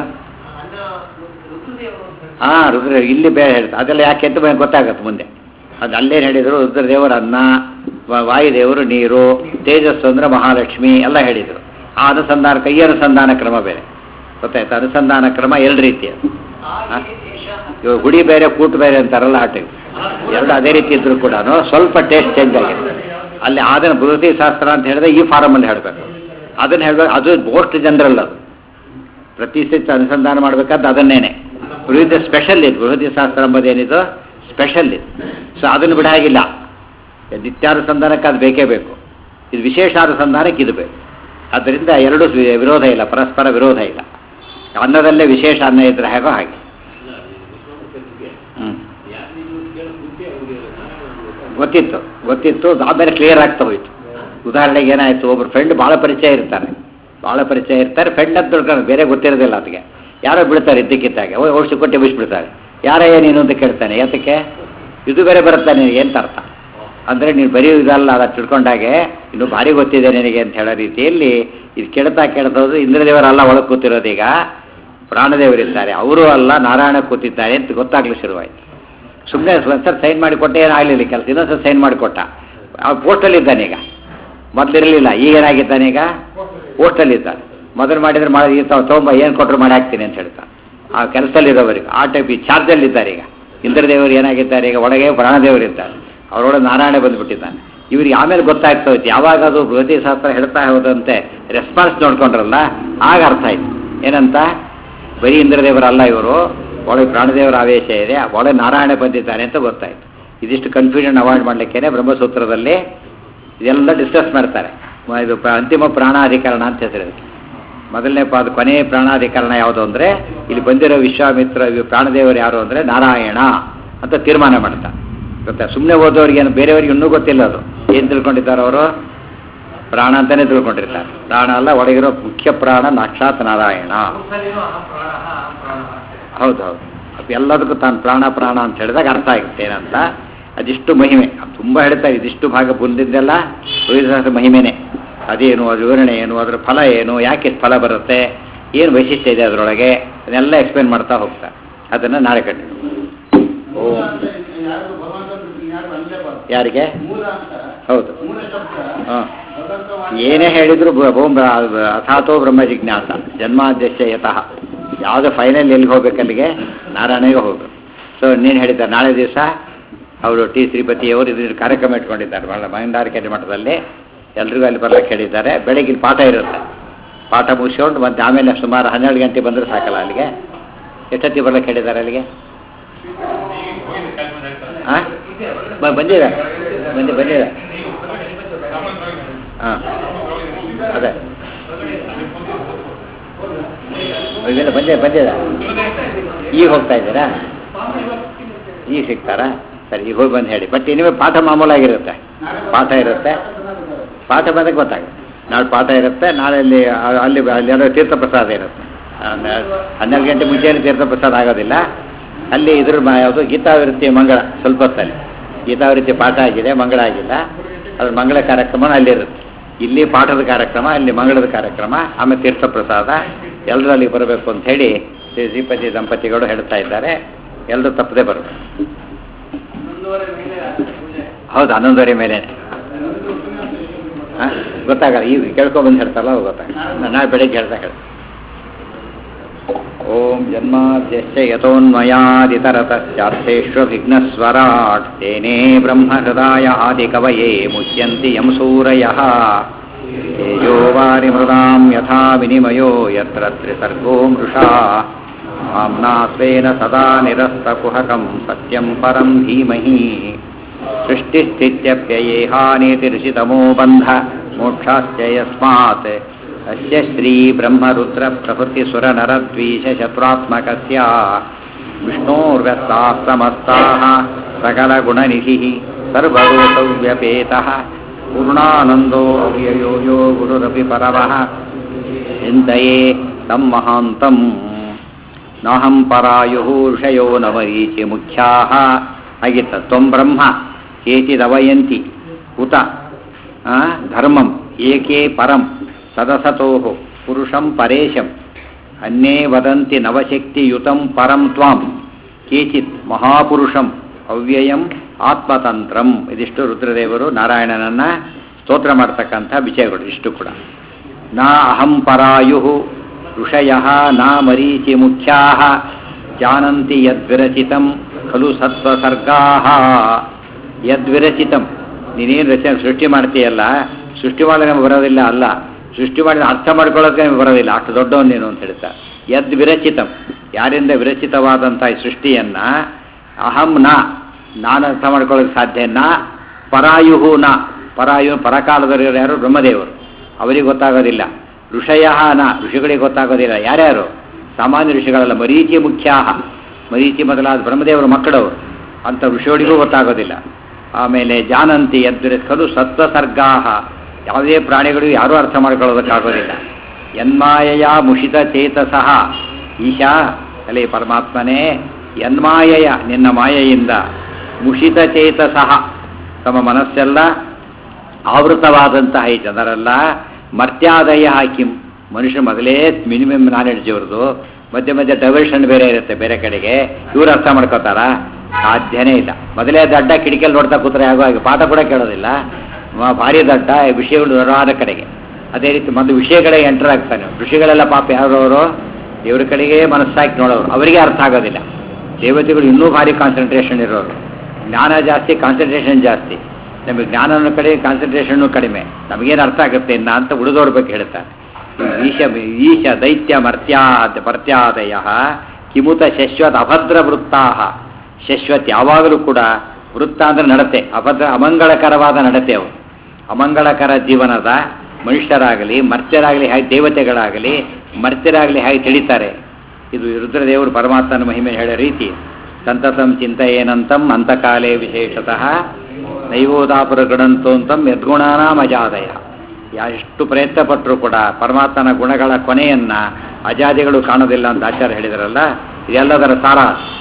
ಹಾಂ ರುದ್ರ ಇಲ್ಲಿ ಬೇರೆ ಹೇಳ್ತಾರೆ ಅದೆಲ್ಲ ಯಾಕೆ ಅಂತ ನನಗೆ ಗೊತ್ತಾಗತ್ತೆ ಮುಂದೆ ಅದು ಅಲ್ಲೇನು ಹೇಳಿದರು ರುದ್ರದೇವರ ಅನ್ನ ವ- ವಾಯುದೇವರು ನೀರು ತೇಜಸ್ಸು ಅಂದ್ರೆ ಮಹಾಲಕ್ಷ್ಮಿ ಎಲ್ಲ ಹೇಳಿದರು ಆ ಅನುಸಂಧಾನ ಕೈ ಅನುಸಂಧಾನ ಕ್ರಮ ಬೇರೆ ಗೊತ್ತಾಯ್ತು ಅನುಸಂಧಾನ ಕ್ರಮ ಎರಡು ರೀತಿಯ ಇವಾಗ ಗುಡಿ ಬೇರೆ ಕೂಟು ಬೇರೆ ಅಂತಾರಲ್ಲ ಆ ಟೈಪ್ ಎರಡು ಅದೇ ರೀತಿ ಇದ್ರು ಕೂಡ ಸ್ವಲ್ಪ ಟೇಸ್ಟ್ ಚೇಂಜ್ ಆಗಿದೆ ಅಲ್ಲಿ ಅದನ್ನು ಬೃಹತಿ ಶಾಸ್ತ್ರ ಅಂತ ಹೇಳಿದ್ರೆ ಈ ಫಾರಮಲ್ಲಿ ಹೇಳಬೇಕು ಅದನ್ನು ಹೇಳ್ಬೇಕು ಅದು ಮೋಸ್ಟ್ ಜನರಲ್ ಅದು ಪ್ರತಿ ಸ್ಥಿತಿ ಅನುಸಂಧಾನ ಮಾಡಬೇಕಾದ್ರೆ ಅದನ್ನೇನೆ ಬೃಹತಿ ಸ್ಪೆಷಲ್ ಇದು ಬೃಹತಿ ಶಾಸ್ತ್ರ ಎಂಬುದೇನಿದು ಸ್ಪೆಷಲ್ ಇದು ಸೊ ಅದನ್ನು ಬಿಡಾಗಿಲ್ಲ ನಿತ್ಯಾನುಸಂಧಾನಕ್ಕೆ ಅದು ಬೇಕೇ ಬೇಕು ಇದು ವಿಶೇಷ ಅನುಸಂಧಾನಕ್ಕೆ ಇದು ಬೇಕು ಆದ್ದರಿಂದ ಎರಡೂ ವಿ- ವಿರೋಧ ಇಲ್ಲ ಪರಸ್ಪರ ವಿರೋಧ ಇಲ್ಲ ಅನ್ನದಲ್ಲೇ ವಿಶೇಷ ಅನ್ನ ಇದ್ರೆ ಹೇಗೋ ಹಾಗೆ ಹ್ಞೂ ಗೊತ್ತಿತ್ತು ಗೊತ್ತಿತ್ತು ಆಮೇಲೆ ಕ್ಲಿಯರ್ ಆಗ್ತಾ ಹೋಯ್ತು ಉದಾಹರಣೆಗೆ ಏನಾಯ್ತು ಒಬ್ರು ಫ್ರೆಂಡ್ ಭಾಳ ಪರಿಚಯ ಇರ್ತಾರೆ ಭಾಳ ಪರಿಚಯ ಇರ್ತಾರೆ ಫ್ರೆಂಡ್ ಅಂತ ತಿಳ್ಕೊಂಡು ಬೇರೆ ಗೊತ್ತಿರೋದಿಲ್ಲ ಅದಕ್ಕೆ ಯಾರೋ ಬಿಡ್ತಾರೆ ಇದ್ದಕ್ಕಿದ್ದಾಗೆ ಓ ಔಷಧಿ ಕೊಟ್ಟು ಬಿಡಿಸ್ಬಿಡ್ತಾರೆ ಯಾರಯ್ಯ ನೀನು ಅಂತ ಕೇಳ್ತಾನೆ ಯಾತಕ್ಕೆ ಇದು ಬೇರೆ ಬರುತ್ತೆ ನಿನಗೆ ಅಂತ ಅರ್ಥ ಅಂದರೆ ನೀನು ಬರೀ ಇದಲ್ಲ ಅದ ತಿಳ್ಕೊಂಡಾಗೆ ಇನ್ನು ಭಾರಿ ಗೊತ್ತಿದೆ ನಿನಗೆ ಅಂತ ಹೇಳೋ ರೀತಿಯಲ್ಲಿ ಇದು ಕೆಡ್ತಾ ಕೆಡ್ತೋದು ಇಂದ್ರದೇವರಲ್ಲ ಒಳಗೆ ಕೂತಿರೋದೀಗ ಪ್ರಾಣದೇವರಿದ್ದಾರೆ ಅವರು ಅಲ್ಲ ನಾರಾಯಣ ಕೂತಿದ್ದಾರೆ ಅಂತ ಗೊತ್ತಾಗ್ಲಿ ಶುರುವಾಯಿತು ಸುಮ್ಮನೆ ಒಂದ್ಸರಿ ಸೈನ್ ಮಾಡಿ ಕೊಟ್ಟೆ ಏನಾಗಲಿಲ್ಲ ಕೆಲಸ ಇನ್ನೊಂದ್ಸರಿ ಸೈನ್ ಮಾಡಿ ಕೊಟ್ಟ ಆ ಪೋಸ್ಟಲ್ಲಿ ಇದ್ದಾನೆ ಈಗ ಮೊದಲಿರಲಿಲ್ಲ ಈಗ ಏನಾಗಿದ್ದಾನೆ ಈಗ ಪೋಸ್ಟಲ್ಲಿ ಇದ್ದಾನೆ ಮೊದಲು ಮಾಡಿದ್ರೆ ಮಾಡಿ ಈ ತಾವು ತೊಗೊಂಬ ಏನು ಕೊಟ್ಟರು ಮಾಡಿ ಹಾಕ್ತೀನಿ ಅಂತ ಹೇಳ್ತಾನೆ ಆ ಕೆಲಸದಲ್ಲಿರೋವರಿಗೆ ಆ ಟೈಪ್ ಈ ಚಾರ್ಜಲ್ಲಿ ಇದ್ದಾರೆ ಈಗ ಇಂದ್ರದೇವರು ಏನಾಗಿದ್ದಾರೆ ಈಗ ಒಳಗೆ ಪ್ರಾಣದೇವರು ಇದ್ದಾರೆ ಅವರೊಳಗೆ ನಾರಾಯಣ ಬಂದುಬಿಟ್ಟಿದ್ದಾನೆ ಇವ್ರಿಗೆ ಆಮೇಲೆ ಗೊತ್ತಾಗ್ತಾ ಹೋಯ್ತು ಯಾವಾಗ ಅದು ಬೃಹತಿ ಶಾಸ್ತ್ರ ಹೇಳ್ತಾ ಹೋದಂತೆ ರೆಸ್ಪಾನ್ಸ್ ನೋಡ್ಕೊಂಡ್ರಲ್ಲ ಆಗ ಅರ್ಥ ಆಯ್ತು ಏನಂತ ಬರೀ ಇಂದ್ರದೇವರಲ್ಲ ಇವರು ಒಳಗೆ ಪ್ರಾಣದೇವರ ಆವೇಶ ಇದೆ ಒಳಗೆ ನಾರಾಯಣ ಬಂದಿದ್ದಾನೆ ಅಂತ ಗೊತ್ತಾಯ್ತು ಇದಿಷ್ಟು ಕನ್ಫ್ಯೂಷನ್ ಅವಾಯ್ಡ್ ಮಾಡಲಿಕ್ಕೇನೆ ಬ್ರಹ್ಮಸೂತ್ರದಲ್ಲಿ ಇದೆಲ್ಲ ಡಿಸ್ಕಸ್ ಮಾಡ್ತಾರೆ ಮ- ಇದು ಪ್ರ- ಅಂತಿಮ ಪ್ರಾಣಾಧಿಕರಣ ಅಂತ ಹೆಸರು ಮೊದಲನೇ ಪಾದ ಕೊನೆಯ ಪ್ರಾಣಾಧಿಕರಣ ಯಾವುದು ಅಂದರೆ ಇಲ್ಲಿ ಬಂದಿರೋ ವಿಶ್ವಾಮಿತ್ರ ಇವ್ ಪ್ರಾಣದೇವರು ಯಾರು ಅಂದರೆ ನಾರಾಯಣ ಅಂತ ತೀರ್ಮಾನ ಮಾಡ್ತಾರೆ ಗೊತ್ತಾ ಸುಮ್ಮನೆ ಓದೋರಿಗೆ ಏನು ಬೇರೆಯವ್ರಿಗೆ ಇನ್ನೂ ಗೊತ್ತಿಲ್ಲ ಅದು ಏನು ತಿಳ್ಕೊಂಡಿದ್ದಾರೆ ಅವರು ಪ್ರಾಣ ಅಂತಾನೆ ತಿಳ್ಕೊಂಡಿರ್ತಾರೆ ಪ್ರಾಣ ಅಲ್ಲ ಒಳಗಿರೋ ಮುಖ್ಯ ಪ್ರಾಣ ಸಾಕ್ಷಾತ್ ನಾರಾಯಣ ಹೌದು ಹೌದು ಅದು ಎಲ್ಲದಕ್ಕೂ ತಾನು ಪ್ರಾಣ ಪ್ರಾಣ ಅಂತ ಹೇಳಿದಾಗ ಅರ್ಥ ಆಗುತ್ತೆ ಏನಂತ ಅದಿಷ್ಟು ಮಹಿಮೆ ಅದು ತುಂಬ ಹೇಳ್ತಾರೆ ಇದಿಷ್ಟು ಭಾಗ ಬಂದಿದ್ದೆಲ್ಲ ರೋಹಿತ ಮಹಿಮೆನೆ ಅದೇನು ಅದ್ರ ವಿವರಣೆ ಏನು ಅದ್ರ ಫಲ ಏನು ಯಾಕೆ ಇಷ್ಟ್ ಫಲ ಬರುತ್ತೆ ಏನು ವೈಶಿಷ್ಟ್ಯ ಇದೆ ಅದರೊಳಗೆ ಅದನ್ನೆಲ್ಲ ಎಕ್ಸ್ಪ್ಲೇನ್ ಮಾಡ್ತಾ ಹೋಗ್ತಾರೆ ಅದನ್ನು ನಾಳೆ ಕಟ್ಟಿ ಓಂ ಯಾರು ಭಗವಂತನ ಯಾರು ಅನ್ಲೇಬಾರ್ದು ಯಾರಿಗೆ ಮೂಲ ಅಂತ ಹೌದು ಮೂಲ ಶಬ್ದ ಹಾಂ ಭಗವಂತ ಏನೇ ಹೇಳಿದ್ರು ಬ- ಓಂ ಬ್ರ- ಅಥಾತೋ ಬ್ರಹ್ಮ ಜಿಜ್ಞಾಸ ಜನ್ಮಾದ್ಯಶ್ಯ ಯತಃ ಯಾವುದೇ ಫೈನಲ್ ಎಲ್ಲಿಗೆ ಹೋಗ್ಬೇಕು ಅಲ್ಲಿಗೆ ನಾರಾಯಣಿಗೆ ಹೋಗ್ಬೇಕು ಸೊ ನೀನು ಹೇಳಿದ್ದಾರೆ ನಾಳೆ ದಿವಸ ಅವರು ಟಿ ಶ್ರೀಪತಿಯವರು ಇದ್ರ ಕಾರ್ಯಕ್ರಮ ಇಟ್ಕೊಂಡಿದ್ದಾರೆ ಬಹಳ ಮಹಿಂದಾರಿಕೆ ಮಠದಲ್ಲಿ ಎಲ್ರಿಗೂ ಅಲ್ಲಿ ಬರ್ಲಿಕ್ಕೆ ಹೇಳಿದ್ದಾರೆ ಬೆಳಗ್ಗೆ ಇಲ್ಲಿ ಪಾಠ ಇರುತ್ತೆ ಪಾಠ ಮುಗಿಸ್ಕೊಂಡು ಮತ್ತೆ ಆಮೇಲೆ ಸುಮಾರು ಹನ್ನೆರಡು ಗಂಟೆ ಬಂದರೆ ಸಾಕಲ್ಲ ಅಲ್ಲಿಗೆ ಎಷ್ಟೊತ್ತಿಗೆ ಬರ್ಲಿಕ್ಕೆ ಹೇಳಿದ್ದಾರೆ ಅಲ್ಲಿಗೆ ಹಾಂ ಬಂದಿದೆ ಬಂದಿ ಬಂದಿದೆ ಹಾಂ ಅದೇ ಇವೆಲ್ಲ ಬಂದಿದೆ ಬಂದಿದೆ ಈಗ ಹೋಗ್ತಾ ಇದ್ದೀರಾ ಈಗ ಸಿಗ್ತಾರಾ ಸರಿ ಈಗ ಹೋಗಿ ಬಂದು ಹೇಳಿ ಬಟ್ ಇನಿವೆ ಪಾಠ ಮಾಮೂಲಾಗಿರುತ್ತೆ ಪಾಠ ಇರುತ್ತೆ ಪಾಠ ಬಂದಾಗ ಗೊತ್ತಾಗುತ್ತೆ ನಾಳೆ ಪಾಠ ಇರುತ್ತೆ ನಾಳೆ ಅಲ್ಲಿ ಅಲ್ಲಿ ಅಲ್ಲಿ ಎಲ್ಲೋ ತೀರ್ಥ ಪ್ರಸಾದ ಇರುತ್ತೆ ಹನ್ನೆರಡು ಹನ್ನೆರಡು ಗಂಟೆ ಮುಂಚೆನೇ ತೀರ್ಥ ಪ್ರಸಾದ ಆಗೋದಿಲ್ಲ ಅಲ್ಲಿ ಇದ್ರ ಮ- ಯಾವುದು ಗೀತಾವೃತ್ತಿ ಮಂಗಳ ಸ್ವಲ್ಪ ಹೊತ್ತಲ್ಲಿ ಗೀತಾವೃತ್ತಿ ಪಾಠ ಆಗಿದೆ ಮಂಗಳ ಆಗಿಲ್ಲ ಅದ್ರ ಮಂಗಳ ಕಾರ್ಯಕ್ರಮ ಅಲ್ಲಿರುತ್ತೆ ಇಲ್ಲಿ ಪಾಠದ ಕಾರ್ಯಕ್ರಮ ಅಲ್ಲಿ ಮಂಗಳದ ಕಾರ್ಯಕ್ರಮ ಆಮೇಲೆ ತೀರ್ಥ ಪ್ರಸಾದ ಎಲ್ಲರೂ ಅಲ್ಲಿಗೆ ಬರಬೇಕು ಅಂತ ಹೇಳಿ ಶ್ರೀ ಶ್ರೀಪತಿ ದಂಪತಿಗಳು ಹೇಳ್ತಾ ಇದ್ದಾರೆ ಎಲ್ಲರೂ ತಪ್ಪದೆ ಬರಬೇಕು ಹೌದು ಹನ್ನೊಂದುವರೆ ಮೇಲೆ ಗೊತ್ತಾಗಲ್ಲ ಈಗ ಕೇಳ್ಕೊಬಂದು ಹೇಳ್ತಾರಲ್ಲ ಅವಾಗ ಗೊತ್ತಾಗಲ್ಲ ನಾಳೆ ಬೆಳಿಗ್ಗೆ ಹೇಳ್ತಾ ಹೇಳಿ ಓಂ ಜನ್ಮಾದ್ಯಶ್ಚ ಯತೋನ್ಮಯಾದಿತರತಶ್ಚಾರ್ಥೇष्वभिघ्नस्वराट् तेने ब्रह्महृदाय आदिकवये मुह्यन्ति यं सूरयः तेजो वारिमृदां यथा विनिमयो यत्र त्रिसर्गो मृषा आम्ना स्वेन सदा निरस्तकुहकं सत्यं परं धीमहि सृष्टिस्थित्यप्ययेहानेतिर्षितमो बन्ध मोक्षाश्च यस्मात् अस्य श्रीब्रह्मरुद्रप्रभृतिसुरनरद्वीषशत्रुरात्मकस्य विष्णोर्व्यस्ताः समस्ताः सकलगुणनिधिः सर्वदोषव्यपेतः पूर्णानन्दो अव्ययो यो गुरुरपि परमः चिन्तये तं महान्तम् ನಾಹಂ ಪರಾಯುಃ ಋಷಯೋ ನವರೀಚಿ ಮುಖ್ಯಾಹ ಆಗಿತ್ತ ತ್ವಂ ಬ್ರಹ್ಮ ಕೇಚಿದವಯಂತಿ ಉತ ಆ, ಧರ್ಮಂ ಏಕೆ ಪರಂ ಸದಸತೋ ಪುರುಷಂ ಪರೇಶಂ ಅನ್ಯೇ ವದಂತಿ ನವಶಕ್ತಿಯುತಂ ಪರಂ ತ್ವಾಂ ಕೇಚಿತ್ ಮಹಾಪುರುಷಂ ಅವ್ಯಯಂ ಆತ್ಮತಂತ್ರಂ ಇದಿಷ್ಟು ರುದ್ರದೇವರು ನಾರಾಯಣನನ್ನ ಸ್ತೋತ್ರ ಮಾಡ್ತಕ್ಕಂಥ ವಿಷಯಗಳು ಇಷ್ಟು ಕೂಡ ನಾ ಅಹಂ ಪರಾಯು ಋಷಯ ನಾ ಮರೀಚಿ ಮುಖ್ಯಾ ಜಾನಂತಿ ಯದ್ವಿರಚಿತಂ ಖಲು ಸತ್ವಸರ್ಗಾ ಯದ್ವಿರಚಿತಂ ನೀನೇನು ರಚನೆ ಸೃಷ್ಟಿ ಮಾಡ್ತೀಯಲ್ಲ ಸೃಷ್ಟಿ ಮಾಡಿದ್ರೆ ನಮ್ಗೆ ಬರೋದಿಲ್ಲ ಅಲ್ಲ ಸೃಷ್ಟಿ ಮಾಡಿದ ಅರ್ಥ ಮಾಡ್ಕೊಳ್ಳೋಕೆ ನಮ್ಗೆ ಬರೋದಿಲ್ಲ ಅಷ್ಟು ದೊಡ್ಡವನು ನೀನು ಅಂತ ಹೇಳ್ತಾ ಯದ್ ವಿರಚಿತಂ ಯಾರಿಂದ ವಿರಚಿತವಾದಂಥ ಈ ಸೃಷ್ಟಿಯನ್ನ ಅಹಂ ನ ನಾನು ಅರ್ಥ ಮಾಡ್ಕೊಳ್ಳೋಕೆ ಸಾಧ್ಯ ನ ಪರಾಯುಹು ನ ಪರಾಯು ಪರಕಾಲದಲ್ಲಿರೋ ಯಾರು ಬ್ರಹ್ಮದೇವರು ಅವರಿಗೆ ಗೊತ್ತಾಗೋದಿಲ್ಲ ಋಷಯ ನ ಋಷಿಗಳಿಗೆ ಗೊತ್ತಾಗೋದಿಲ್ಲ ಯಾರ್ಯಾರು ಸಾಮಾನ್ಯ ಋಷಿಗಳಲ್ಲ ಮರೀಚಿ ಮುಖ್ಯಾಹ ಮರೀಚಿ ಮೊದಲಾದ ಬ್ರಹ್ಮದೇವರ ಮಕ್ಕಳವರು ಅಂತ ಋಷಿಗಳಿಗೂ ಗೊತ್ತಾಗೋದಿಲ್ಲ ಆಮೇಲೆ ಜಾನಂತಿ ಎದ್ದಿರಸ್ಕಲು ಸತ್ವಸರ್ಗಾಹ ಯಾವುದೇ ಪ್ರಾಣಿಗಳು ಯಾರೂ ಅರ್ಥ ಮಾಡ್ಕೊಳ್ಳೋದಕ್ಕಾಗೋದಿಲ್ಲ ಯನ್ಮಾಯಯ ಮುಷಿತ ಚೇತಸಃ ಈಶಾ ಅಲೇ ಪರಮಾತ್ಮನೇ ಯನ್ಮಾಯಯ ನಿನ್ನ ಮಾಯೆಯಿಂದ ಮುಷಿತ ಚೇತಸಃ ತಮ್ಮ ಮನಸ್ಸೆಲ್ಲ ಆವೃತವಾದಂತಹ ಈ ಜನರೆಲ್ಲ ಮರ್ತ್ಯಾದಯ ಹಾಕಿಂ ಮನುಷ್ಯ ಮೊದಲೇ ಮಿನಿಮಮ್ ನಾಲೆಡ್ಜ್ ಇವ್ರದ್ದು ಮಧ್ಯೆ ಮಧ್ಯೆ ಡೈವರ್ಷನ್ ಬೇರೆ ಇರುತ್ತೆ ಬೇರೆ ಕಡೆಗೆ ಇವ್ರು ಅರ್ಥ ಮಾಡ್ಕೋತಾರ ಸಾಧ್ಯನೇ ಇಲ್ಲ ಮೊದಲೇ ದಡ್ಡ ಕಿಟಕಿಯಲ್ಲಿ ನೋಡ್ತಾ ಕೂತ್ರೆ ಆಗೋ ಹಾಗೆ ಪಾಠ ಕೂಡ ಕೇಳೋದಿಲ್ಲ ಮ- ಭಾರಿ ದಡ್ಡ ಈ ವಿಷಯಗಳು ದೊಡ್ಡವಾದ ಕಡೆಗೆ ಅದೇ ರೀತಿ ಮೊದಲು ವಿಷಯಗಳೇ ಎಂಟರ್ ಆಗ್ತಾನೆ ಋಷಿಗಳೆಲ್ಲ ಪಾಪ ಯಾರವರು ಇವ್ರ ಕಡೆಗೆ ಮನಸ್ಸಾಕಿ ನೋಡೋರು ಅವರಿಗೆ ಅರ್ಥ ಆಗೋದಿಲ್ಲ ದೇವತೆಗಳು ಇನ್ನೂ ಭಾರಿ ಕಾನ್ಸಂಟ್ರೇಷನ್ ಇರೋರು ಜ್ಞಾನ ಜಾಸ್ತಿ ಕಾನ್ಸಂಟ್ರೇಷನ್ ಜಾಸ್ತಿ ನಮಗೆ ಜ್ಞಾನನ ಕಡೆ ಕಾನ್ಸಂಟ್ರೇಷನ್ನು ಕಡಿಮೆ ನಮಗೇನು ಅರ್ಥ ಆಗುತ್ತೆ ಇನ್ನ ಅಂತ ಉಳಿದವ್ರ ಬಗ್ಗೆ ಹೇಳ್ತಾರೆ ಈಶ ಈಶ ದೈತ್ಯ ಮರ್ತ್ಯಾದ ಮರ್ತ್ಯಾದಯ ಕಿಮುತ ಶಶ್ವತ್ ಅಭದ್ರ ವೃತ್ತಾಹ ಶಶ್ವತ್ ಯಾವಾಗಲೂ ಕೂಡ ವೃತ್ತ ಅಂದ್ರೆ ನಡತೆ ಅಭದ್ರ ಅಮಂಗಳಕರವಾದ ನಡತೆ ಅವು ಅಮಂಗಳಕರ ಜೀವನದ ಮನುಷ್ಯರಾಗಲಿ ಮರ್ತ್ಯರಾಗಲಿ ಹೇಗೆ ದೇವತೆಗಳಾಗಲಿ ಮರ್ತ್ಯರಾಗಲಿ ಹೇಗೆ ತಿಳಿತಾರೆ ಇದು ರುದ್ರದೇವರು ಪರಮಾತ್ಮನ ಮಹಿಮೆ ಹೇಳೋ ರೀತಿ ಸಂತತಂ ಚಿಂತೆಯೇನಂತಂ ಅಂತಕಾಲೇ ವಿಶೇಷತಃ ನೈವೋದಾಪುರ ಗಣಂತೋಂತಂ ಯದ್ಗುಣಾನಾಂ ಅಜಾದಯ ಯಾ ಎಷ್ಟು ಪ್ರಯತ್ನ ಪಟ್ಟರು ಕೂಡ ಪರಮಾತ್ಮನ ಗುಣಗಳ ಕೊನೆಯನ್ನ ಅಜಾದಿಗಳು ಕಾಣೋದಿಲ್ಲ ಅಂತ ಆಚಾರ್ಯ ಹೇಳಿದಾರಲ್ಲ ಇದೆಲ್ಲದರ ಸಾರ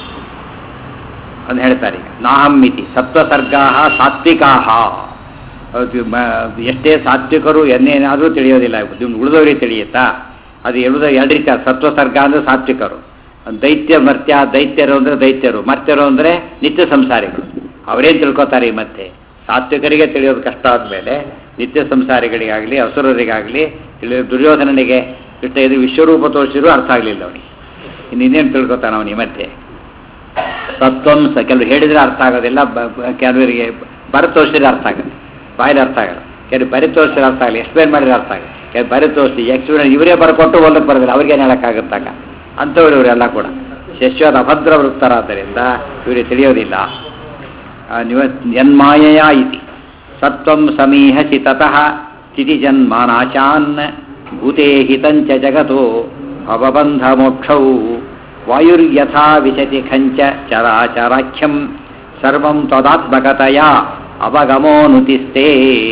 ಅಂತ ಹೇಳ್ತಾರೆ ಈಗ ನಾಹಂ ಮಿತಿ ಸತ್ವಸರ್ಗಾ ಸಾತ್ವಿಕಾಹ ಅದು ಮ- ಎಷ್ಟೇ ಸಾತ್ವಿಕರು ಎನ್ನೇನಾದರೂ ತಿಳಿಯೋದಿಲ್ಲ ಉಳಿದವರಿಗೆ ತಿಳಿಯುತ್ತಾ ಅದು ಎಳುದ ಎರಡು ರೀತಿ ಸತ್ವಸರ್ಗ ಅಂದ್ರೆ ಸಾತ್ವಿಕರು ದೈತ್ಯ ಮರ್ತ್ಯ ದೈತ್ಯರು ಅಂದ್ರೆ ದೈತ್ಯರು ಮರ್ತ್ಯರು ಅಂದ್ರೆ ನಿತ್ಯ ಸಂಸಾರಿಗಳು ಅವರೇನು ತಿಳ್ಕೊತಾರೆ ಈ ಮತ್ತೆ ಸಾತ್ವಿಕರಿಗೆ ತಿಳಿಯೋದು ಕಷ್ಟ ಆದಮೇಲೆ ನಿತ್ಯ ಸಂಸಾರಿಗಳಿಗಾಗಲಿ ಅಸುರರಿಗಾಗಲಿ ತಿಳಿಯೋ ದುರ್ಯೋಧನನಿಗೆ ಕೃಷ್ಣ ಇದು ವಿಶ್ವರೂಪ ತೋರಿಸಿದ್ರು ಅರ್ಥ ಆಗಲಿಲ್ಲ ಅವನಿಗೆ ಇನ್ನೇನು ತಿಳ್ಕೊತಾನ ಅವನು ಈ ಮಧ್ಯೆ ತತ್ವಂ ಸ ಕೆಲವರು ಹೇಳಿದ್ರೆ ಅರ್ಥ ಆಗೋದಿಲ್ಲ ಬ- ಬ- ಕೆಲವರಿಗೆ ಬರ ತೋರಿಸಿದ್ರೆ ಅರ್ಥ ಆಗುತ್ತೆ ಬಾಯಲ್ಲಿ ಅರ್ಥ ಆಗಲ್ಲ ಕೆಲವು ಬರಿ ತೋರಿಸಿದ್ರೆ ಅರ್ಥ ಆಗಲ್ಲ ಎಕ್ಸ್ಪ್ಲೇನ್ ಮಾಡಿದ್ರೆ ಅರ್ಥ ಆಗುತ್ತೆ ಕೆಲವು ಬರಿ ತೋರಿಸಿ ಎಕ್ಸ್ಪ್ಲೇನ್ ಇವರೇ ಬರ್ಕೊಟ್ಟು ಓದಕ್ಕೆ ಬರೋದಿಲ್ಲ ಅವ್ರಿಗೇನು ಹೇಳೋಕ್ಕಾಗುತ್ತಾಗ ಅಂಥವ್ರು ಇವರೆಲ್ಲ ಕೂಡ ಶಶ್ವತ ಅಭದ್ರ ವೃತ್ತರಾದ್ದರಿಂದ ಇವರಿಗೆ ತಿಳಿಯೋದಿಲ್ಲ ಆ, ನಿವ ಯನ್ಮಾಯಯ ಇತಿ ಸತ್ವಂ ಸಮೀಹಸಿ ತತಃ ಸ್ಥಿತಿಜನ್ಮಾನಾಶಾನ್ ಭೂತೆ ಹಿತಂಚ ಜಗತೋ ಭವಬಂಧಮೋಕ್ಷೌ ವಾಯುರ್ಯಥಾ ವಿಶತಿ ಖಂಚ ಚರಾಚರಾಖ್ಯಂ ಸರ್ವಂ ತದಾತ್ಮಕತೆಯ ಅವಗಮೋನುತಿಸ್ತೆ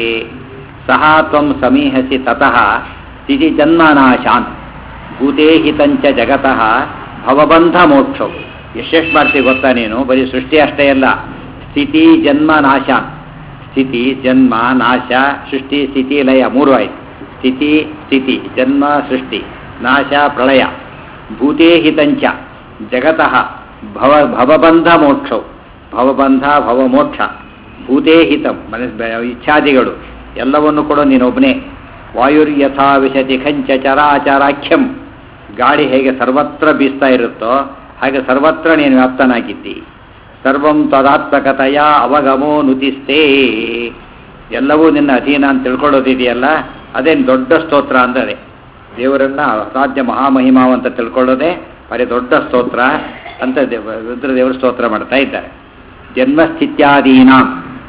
ಸಹ ತ್ವಂ ಸಮೀಹಸಿ ತತಃ ಸ್ಥಿತಿಜನ್ಮಾನಾಶಾನ್ ಭೂತೆ ಹಿತಂಚ ಜಗತಃ ಭವಬಂಧ ಮೋಕ್ಷೌ ಎಷ್ಟೆಷ್ಟು ಮಾಡ್ತೀವಿ ಗೊತ್ತಾ ನೀನು ಬರೀ ಸೃಷ್ಟಿ ಅಷ್ಟೇ ಅಲ್ಲ ಸ್ಥಿತಿ ಜನ್ಮ ನಾಶ ಸ್ಥಿತಿ ಜನ್ಮ ನಾಶ ಸೃಷ್ಟಿ ಸ್ಥಿತಿ ಲಯ ಮೂರು ಆಯ್ತು ಸ್ಥಿತಿ ಸ್ಥಿತಿ ಜನ್ಮ ಸೃಷ್ಟಿ ನಾಶ ಪ್ರಳಯ ಭೂತೇ ಹಿತಂಚ ಜಗತಃ ಭವ ಭವಬಂಧ ಮೋಕ್ಷೌ ಭವಬಂಧ ಭವಮೋಕ್ಷ ಭೂತೇ ಹಿತಂ ಮನಸ್ ಇಚ್ಛಾದಿಗಳು ಎಲ್ಲವನ್ನು ಕೂಡ ನೀನೊಬ್ಬನೇ ವಾಯುರ್ಯಥಾ ವಿಶತಿ ಖಂಚ ಚರಾಚರಾಖ್ಯಂ ಗಾಳಿ ಹೇಗೆ ಸರ್ವತ್ರ ಬೀಸ್ತಾ ಇರುತ್ತೋ ಹಾಗೆ ಸರ್ವತ್ರ ನೀನು ವ್ಯಾಪ್ತನಾಗಿದ್ದಿ ಸರ್ವಂ ತದಾತ್ಮಕತೆಯ ಅವಗಮೋ ನುತಿಸ್ತೇ ಎಲ್ಲವೂ ನಿನ್ನ ಅಧೀನ ಅಂತ ತಿಳ್ಕೊಳ್ಳೋದಿದೆಯಲ್ಲ ಅದೇನು ದೊಡ್ಡ ಸ್ತೋತ್ರ ಅಂದರೆ ದೇವರನ್ನ ಅಸಾಧ್ಯ ಮಹಾಮಹಿಮಾವ ಅಂತ ತಿಳ್ಕೊಳ್ಳೋದೇ ಬರೀ ದೊಡ್ಡ ಸ್ತೋತ್ರ ಅಂತ ದೇವ ರುದ್ರದೇವರು ಸ್ತೋತ್ರ ಮಾಡ್ತಾ ಇದ್ದಾರೆ ಜನ್ಮಸ್ಥಿತ್ಯಾದೀನಾಂ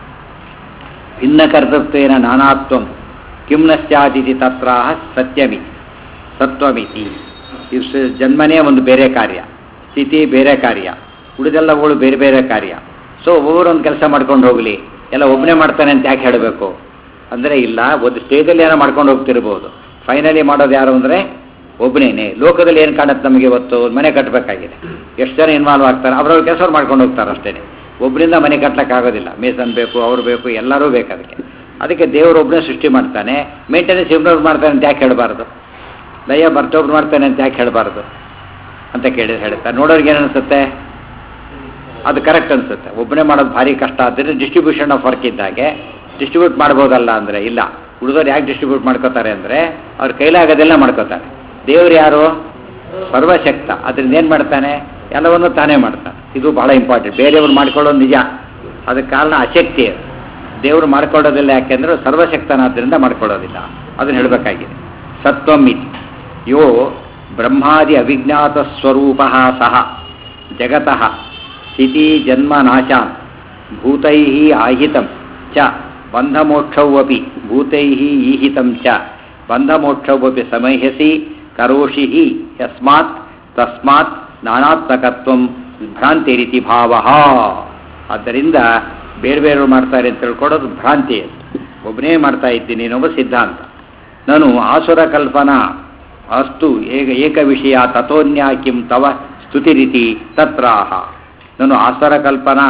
ಭಿನ್ನಕರ್ತೃತ್ವೇನ ನಾನಾತ್ವಂ ಕಿಂ ನ ಸ್ಯಾದಿತಿ ತತ್ರಾಹ ಸತ್ಯಮಿ ಸತ್ವಮಿತಿ ಇದು ಸ- ಜನ್ಮನೇ ಒಂದು ಬೇರೆ ಕಾರ್ಯ ಸ್ಥಿತಿ ಬೇರೆ ಕಾರ್ಯ ಉಳಿದೆಲ್ಲವುಗಳು ಬೇರೆ ಬೇರೆ ಕಾರ್ಯ ಸೊ ಒಬ್ಬೊಬ್ಬರು ಒಂದು ಕೆಲಸ ಮಾಡ್ಕೊಂಡು ಹೋಗಲಿ ಎಲ್ಲ ಒಬ್ಬನೇ ಮಾಡ್ತಾನೆ ಅಂತ ಯಾಕೆ ಹೇಳಬೇಕು ಅಂದರೆ ಇಲ್ಲ ಒಂದು ಸ್ಟೇಜಲ್ಲಿ ಏನೋ ಮಾಡ್ಕೊಂಡು ಹೋಗ್ತಿರ್ಬೋದು ಫೈನಲಿ ಮಾಡೋದು ಯಾರು ಅಂದರೆ ಒಬ್ಬನೇನೆ ಲೋಕದಲ್ಲಿ ಏನು ಕಾಣುತ್ತೆ ನಮಗೆ ಇವತ್ತು ಒಂದು ಮನೆ ಕಟ್ಟಬೇಕಾಗಿದೆ ಎಷ್ಟು ಜನ ಇನ್ವಾಲ್ವ್ ಆಗ್ತಾರೆ ಅವ್ರವ್ರ ಕೆಲಸ ಮಾಡ್ಕೊಂಡು ಹೋಗ್ತಾರೆ ಅಷ್ಟೇ ಒಬ್ಬರಿಂದ ಮನೆ ಕಟ್ಟಲಿಕ್ಕಾಗೋದಿಲ್ಲ ಮೇಸನ್ ಬೇಕು ಅವ್ರು ಬೇಕು ಎಲ್ಲರೂ ಬೇಕು ಅದಕ್ಕೆ ಅದಕ್ಕೆ ದೇವರೊಬ್ಬನೇ ಸೃಷ್ಟಿ ಮಾಡ್ತಾನೆ ಮೇಂಟೆನೆನ್ಸ್ ಇಬ್ಬರವ್ರು ಮಾಡ್ತಾನೆ ಅಂತ ಯಾಕೆ ಹೇಳಬಾರ್ದು ಲಯ ಮರ್ತೊಬ್ರು ಮಾಡ್ತಾನೆ ಅಂತ ಯಾಕೆ ಹೇಳಬಾರ್ದು ಅಂತ ಕೇಳಿ ಹೇಳ್ತಾರೆ ನೋಡೋರಿಗೆ ಏನು ಅನಿಸುತ್ತೆ ಅದು ಕರೆಕ್ಟ್ ಅನಿಸುತ್ತೆ ಒಬ್ಬನೇ ಮಾಡೋದು ಭಾರಿ ಕಷ್ಟ ಆದ್ದರಿಂದ ಡಿಸ್ಟ್ರಿಬ್ಯೂಷನ್ ಆಫ್ ವರ್ಕ್ ಇದ್ದಾಗೆ ಡಿಸ್ಟ್ರಿಬ್ಯೂಟ್ ಮಾಡ್ಬೋದಲ್ಲ ಅಂದರೆ ಇಲ್ಲ ಉಳಿದವ್ರು ಯಾಕೆ ಡಿಸ್ಟ್ರಿಬ್ಯೂಟ್ ಮಾಡ್ಕೋತಾರೆ ಅಂದರೆ ಅವ್ರ ಕೈಲಾಗೋದೆಲ್ಲ ಮಾಡ್ಕೋತಾರೆ ದೇವ್ರು ಯಾರು ಸರ್ವಶಕ್ತ ಅದರಿಂದ ಏನು ಮಾಡ್ತಾನೆ ಎಲ್ಲವನ್ನು ತಾನೇ ಮಾಡ್ತಾನೆ ಇದು ಬಹಳ ಇಂಪಾರ್ಟೆಂಟ್ ಬೇರೆಯವ್ರು ಮಾಡ್ಕೊಳ್ಳೋದು ನಿಜ ಅದಕ್ಕೆ ಕಾರಣ ಅಶಕ್ತಿ ಅದು. ದೇವರು ಮಾಡ್ಕೊಳ್ಳೋದಿಲ್ಲ ಯಾಕೆಂದ್ರೆ ಸರ್ವಶಕ್ತನಾದ್ರಿಂದ ಮಾಡ್ಕೊಳ್ಳೋದಿಲ್ಲ ಅದನ್ನು ಹೇಳಬೇಕಾಗಿದೆ ಸತ್ವಂ ಇತಿ ಯೋ ಬ್ರಹ್ಮಾದಿ ಅವಿಜ್ಞಾತ ಸ್ವರೂಪ ಸಹ ಜಗತಃ ಸ್ಥಿತಿ ಜನ್ಮ ನಾಶಾನ್ ಭೂತೈ ಆಹಿತಂ ಚ ಬಂಧಮೋಕ್ಷೌ ಅಪಿ ಭೂತೈ ಈಹಿತಂ ಚ ಬಂಧಮೋಕ್ಷೌ ಅಪಿ ಸಮಯಸಿ ಕರೋಷಿ ಹಿ ಯಸ್ಮಾತ್ ತಸ್ಮಾತ್ ನಾನಾತ್ಮಕತ್ವಂ ಭ್ರಾಂತಿರಿತಿ ಭಾವ ಆದ್ದರಿಂದ ಬೇರೆ ಬೇರೆಯವರು ಮಾಡ್ತಾರೆ ಅಂತ ತಿಳ್ಕೊಳ್ಳೋದು ಭ್ರಾಂತಿ ಅದು ಒಬ್ಬನೇ ಮಾಡ್ತಾ ಇದ್ದೀನಿ ಅನ್ನೋದು ಸಿದ್ಧಾಂತ ನಾನು ಆಸುರ ಕಲ್ಪನಾ ಅಸ್ತು ಏಕ ಏಕ ವಿಷಯ ತಥೋನ್ಯ ಕಿಂ ತವ ಸ್ತುತಿರಿತಿ ತತ್ರಾಹ ನಾನು ಆಸುರ ಕಲ್ಪನಾ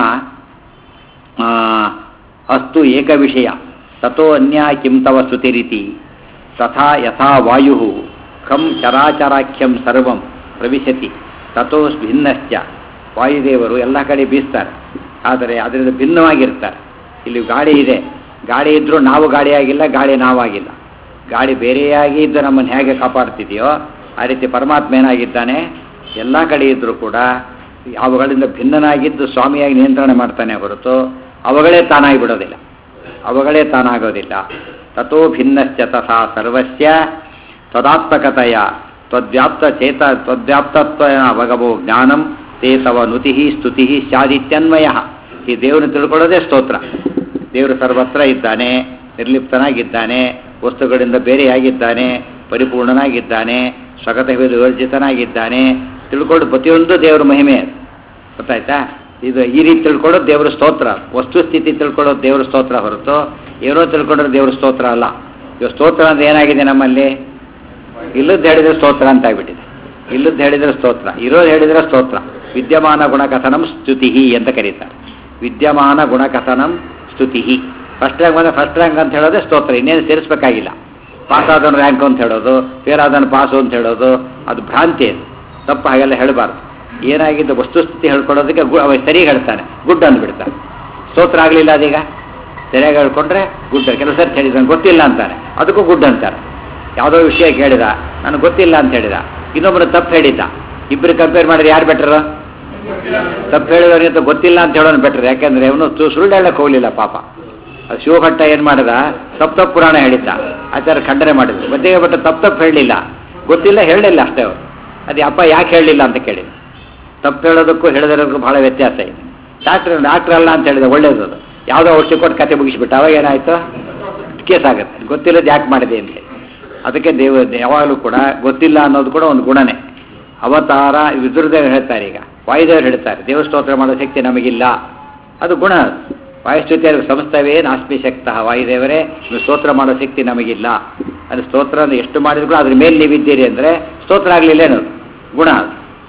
ಆ, ಅಸ್ತು ಏಕ ವಿಷಯ ತಥೋ ಅನ್ಯ ಕಿಂ ತವ ಸ್ತುತಿರಿತಿ ತಥಾ ಯಥಾ ವಾಯು ಖಂ ಚರಾಚರಾಖ್ಯಂ ಸರ್ವಂ ಪ್ರವಿಶತಿ ತಥೋ ಭಿನ್ನಶ್ಚ ವಾಯುದೇವರು ಎಲ್ಲ ಕಡೆ ಬೀಸ್ತಾರೆ ಆದರೆ ಅದರಿಂದ ಭಿನ್ನವಾಗಿರ್ತಾರೆ ಇಲ್ಲಿ ಗಾಳಿ ಇದೆ ಗಾಳಿ ಇದ್ದರೂ ನಾವು ಗಾಳಿಯಾಗಿಲ್ಲ ಗಾಳಿ ನಾವಾಗಿಲ್ಲ ಗಾಳಿ ಬೇರೆಯಾಗಿ ಇದ್ದು ನಮ್ಮನ್ನು ಹೇಗೆ ಕಾಪಾಡ್ತಿದೆಯೋ ಆ ರೀತಿ ಪರಮಾತ್ಮ ಏನಾಗಿದ್ದಾನೆ ಎಲ್ಲ ಕಡೆ ಇದ್ದರೂ ಕೂಡ ಅವುಗಳಿಂದ ಭಿನ್ನನಾಗಿದ್ದು ಸ್ವಾಮಿಯಾಗಿ ನಿಯಂತ್ರಣ ಮಾಡ್ತಾನೆ ಹೊರತು ಅವುಗಳೇ ತಾನಾಗಿ ಬಿಡೋದಿಲ್ಲ ಅವುಗಳೇ ತಾನಾಗೋದಿಲ್ಲ ತಥೋ ಭಿನ್ನಶ್ಚ ತಥಾ ಸರ್ವಸ್ಯ ತದಾತ್ಮಕತೆಯ ತ್ವದ್ವ್ಯಾಪ್ತ ಚೇತ ತ್ವದ್ವ್ಯಾಪ್ತತ್ವ ಅವಗಮೋ ಜ್ಞಾನಂ ತೇ ತವ ನುತಿ ಸ್ತುತಿ ಸ್ಯಾದಿತ್ಯನ್ವಯ ಈ ದೇವರನ್ನು ತಿಳ್ಕೊಳ್ಳೋದೇ ಸ್ತೋತ್ರ ದೇವರು ಸರ್ವತ್ರ ಇದ್ದಾನೆ ನಿರ್ಲಿಪ್ತನಾಗಿದ್ದಾನೆ ವಸ್ತುಗಳಿಂದ ಬೇರೆಯಾಗಿದ್ದಾನೆ ಪರಿಪೂರ್ಣನಾಗಿದ್ದಾನೆ ಸ್ವಗತ ವಿವರ್ಜಿತನಾಗಿದ್ದಾನೆ ತಿಳ್ಕೊಂಡು ಪ್ರತಿಯೊಂದು ದೇವರ ಮಹಿಮೆ ಅದು. ಗೊತ್ತಾಯ್ತಾ ಇದು ಈ ರೀತಿ ತಿಳ್ಕೊಳ್ಳೋದು ದೇವರ ಸ್ತೋತ್ರ ವಸ್ತುಸ್ಥಿತಿ ತಿಳ್ಕೊಳ್ಳೋದು ದೇವರ ಸ್ತೋತ್ರ ಹೊರತು ಏನೋ ತಿಳ್ಕೊಂಡ್ರೆ ದೇವರ ಸ್ತೋತ್ರ ಅಲ್ಲ ಇವಾಗ ಸ್ತೋತ್ರ ಅಂದ್ರೆ ಏನಾಗಿದೆ ನಮ್ಮಲ್ಲಿ ಇಲ್ಲದ್ದು ಹೇಳಿದ್ರೆ ಸ್ತೋತ್ರ ಅಂತ ಆಗ್ಬಿಟ್ಟಿದೆ ಇಲ್ಲದ್ದು ಹೇಳಿದ್ರೆ ಸ್ತೋತ್ರ ಇರೋದು ಹೇಳಿದ್ರೆ ಸ್ತೋತ್ರ ವಿದ್ಯಮಾನ ಗುಣಕಥನಂ ಸ್ತುತಿ ಅಂತ ಕರೀತಾರೆ ವಿದ್ಯಮಾನ ಗುಣಕಥನಂ ಸ್ತುತಿ ಫಸ್ಟ್ ರ್ಯಾಂಕ್ ಬಂದರೆ ಫಸ್ಟ್ ರ್ಯಾಂಕ್ ಅಂತ ಹೇಳೋದೇ ಸ್ತೋತ್ರ ಇನ್ನೇನು ಸೇರಿಸ್ಬೇಕಾಗಿಲ್ಲ ಪಾಸ್ ಆದವನು ರ್ಯಾಂಕ್ ಅಂತ ಹೇಳೋದು ಫೇರ್ ಆದವನು ಪಾಸು ಅಂತ ಹೇಳೋದು ಅದು ಭ್ರಾಂತಿ ಅದು ತಪ್ಪು ಹಾಗೆಲ್ಲ ಹೇಳಬಾರ್ದು ಏನಾಗಿದ್ದು ವಸ್ತುಸ್ಥಿತಿ ಹೇಳ್ಕೊಳ್ಳೋದಕ್ಕೆ ಗು ಅವ ಸರಿ ಹೇಳ್ತಾನೆ ಗುಡ್ ಅಂದ್ಬಿಡ್ತಾನೆ ಸ್ತೋತ್ರ ಆಗಲಿಲ್ಲ ಅದೀಗ ಸರಿಯಾಗಿ ಹೇಳ್ಕೊಂಡ್ರೆ ಗುಡ್ ಕೆಲವು ಸರ್ತಿ ಹೇಳಿದ ಗೊತ್ತಿಲ್ಲ ಅಂತಾನೆ ಅದಕ್ಕೂ ಗುಡ್ ಅಂತಾರೆ ಯಾವುದೋ ವಿಷಯ ಕೇಳಿದ ನನಗೆ ಗೊತ್ತಿಲ್ಲ ಅಂತ ಹೇಳಿದ ಇನ್ನೊಬ್ಬರು ತಪ್ಪು ಹೇಳಿದ್ದ ಇಬ್ಬರು ಕಂಪೇರ್ ಮಾಡಿದ್ರೆ ಯಾರು ಬೆಟರು ತಪ್ಪು ಹೇಳಿದವನಿಗೆ ಅಂತ ಗೊತ್ತಿಲ್ಲ ಅಂತ ಹೇಳೋನು ಬೆಟ್ರ್ ಯಾಕೆಂದ್ರೆ ಅವನು ಸುಳ್ಳು ಹೇಳಕ್ಕೆ ಹೋಗ್ಲಿಲ್ಲ ಪಾಪ ಅದು ಶಿವಭಟ್ಟ ಏನು ಮಾಡಿದ ತಪ್ಪು ತಪ್ಪು ಪುರಾಣ ಹೇಳಿದ್ದ ಆಚಾರ ಖಂಡನೆ ಮಾಡಿದ್ರು ಮಧ್ಯೆ ಭಟ್ಟ ತಪ್ಪು ತಪ್ಪು ಹೇಳಲಿಲ್ಲ ಗೊತ್ತಿಲ್ಲ ಹೇಳಲಿಲ್ಲ ಅಷ್ಟೇ ಅವರು ಅದು ಅಪ್ಪ ಯಾಕೆ ಹೇಳಲಿಲ್ಲ ಅಂತ ಕೇಳಿ ತಪ್ಪು ಹೇಳೋದಕ್ಕೂ ಹೇಳದಿರೋದಕ್ಕೂ ಬಹಳ ವ್ಯತ್ಯಾಸ ಇದೆ ಡಾಕ್ಟ್ರ್ ಡಾಕ್ಟ್ರ್ ಅಲ್ಲ ಅಂತ ಹೇಳಿದ ಒಳ್ಳೇದು ಅದು ಯಾವುದೋ ಔಷಧಿ ಕೊಟ್ಟು ಕತೆ ಮುಗಿಸ್ಬಿಟ್ಟು ಅವಾಗ ಏನಾಯ್ತು ಕೇಸ್ ಆಗುತ್ತೆ ಗೊತ್ತಿಲ್ಲದ ಯಾಕೆ ಮಾಡಿದೆ ಅಂತ ಹೇಳಿ ಅದಕ್ಕೆ ದೇವ ಯಾವಾಗಲೂ ಕೂಡ ಗೊತ್ತಿಲ್ಲ ಅನ್ನೋದು ಕೂಡ ಒಂದು ಗುಣನೇ ಅವತಾರ ವಿದುರದೇವರು ಹೇಳ್ತಾರೆ ಈಗ ವಾಯುದೇವರು ಹೇಳ್ತಾರೆ ದೇವಸ್ತೋತ್ರ ಮಾಡೋ ಶಕ್ತಿ ನಮಗಿಲ್ಲ ಅದು ಗುಣ ಅದು. ವಾಯುಸ್ತುತಿಯಲ್ಲಿ ಸಂಸ್ಥವೇ ನಾಸ್ಮಿ ಶಕ್ತ ವಾಯುದೇವರೇ ನೀವು ಸ್ತೋತ್ರ ಮಾಡೋ ಶಕ್ತಿ ನಮಗಿಲ್ಲ ಅದು ಸ್ತೋತ್ರ ಅಂದ್ರೆ ಎಷ್ಟು ಮಾಡಿದ್ರು ಕೂಡ ಅದ್ರ ಮೇಲೆ ನೀವಿದ್ದೀರಿ ಅಂದರೆ ಸ್ತೋತ್ರ ಆಗಲಿಲ್ಲ ಅನ್ನೋದು ಗುಣ ಅದು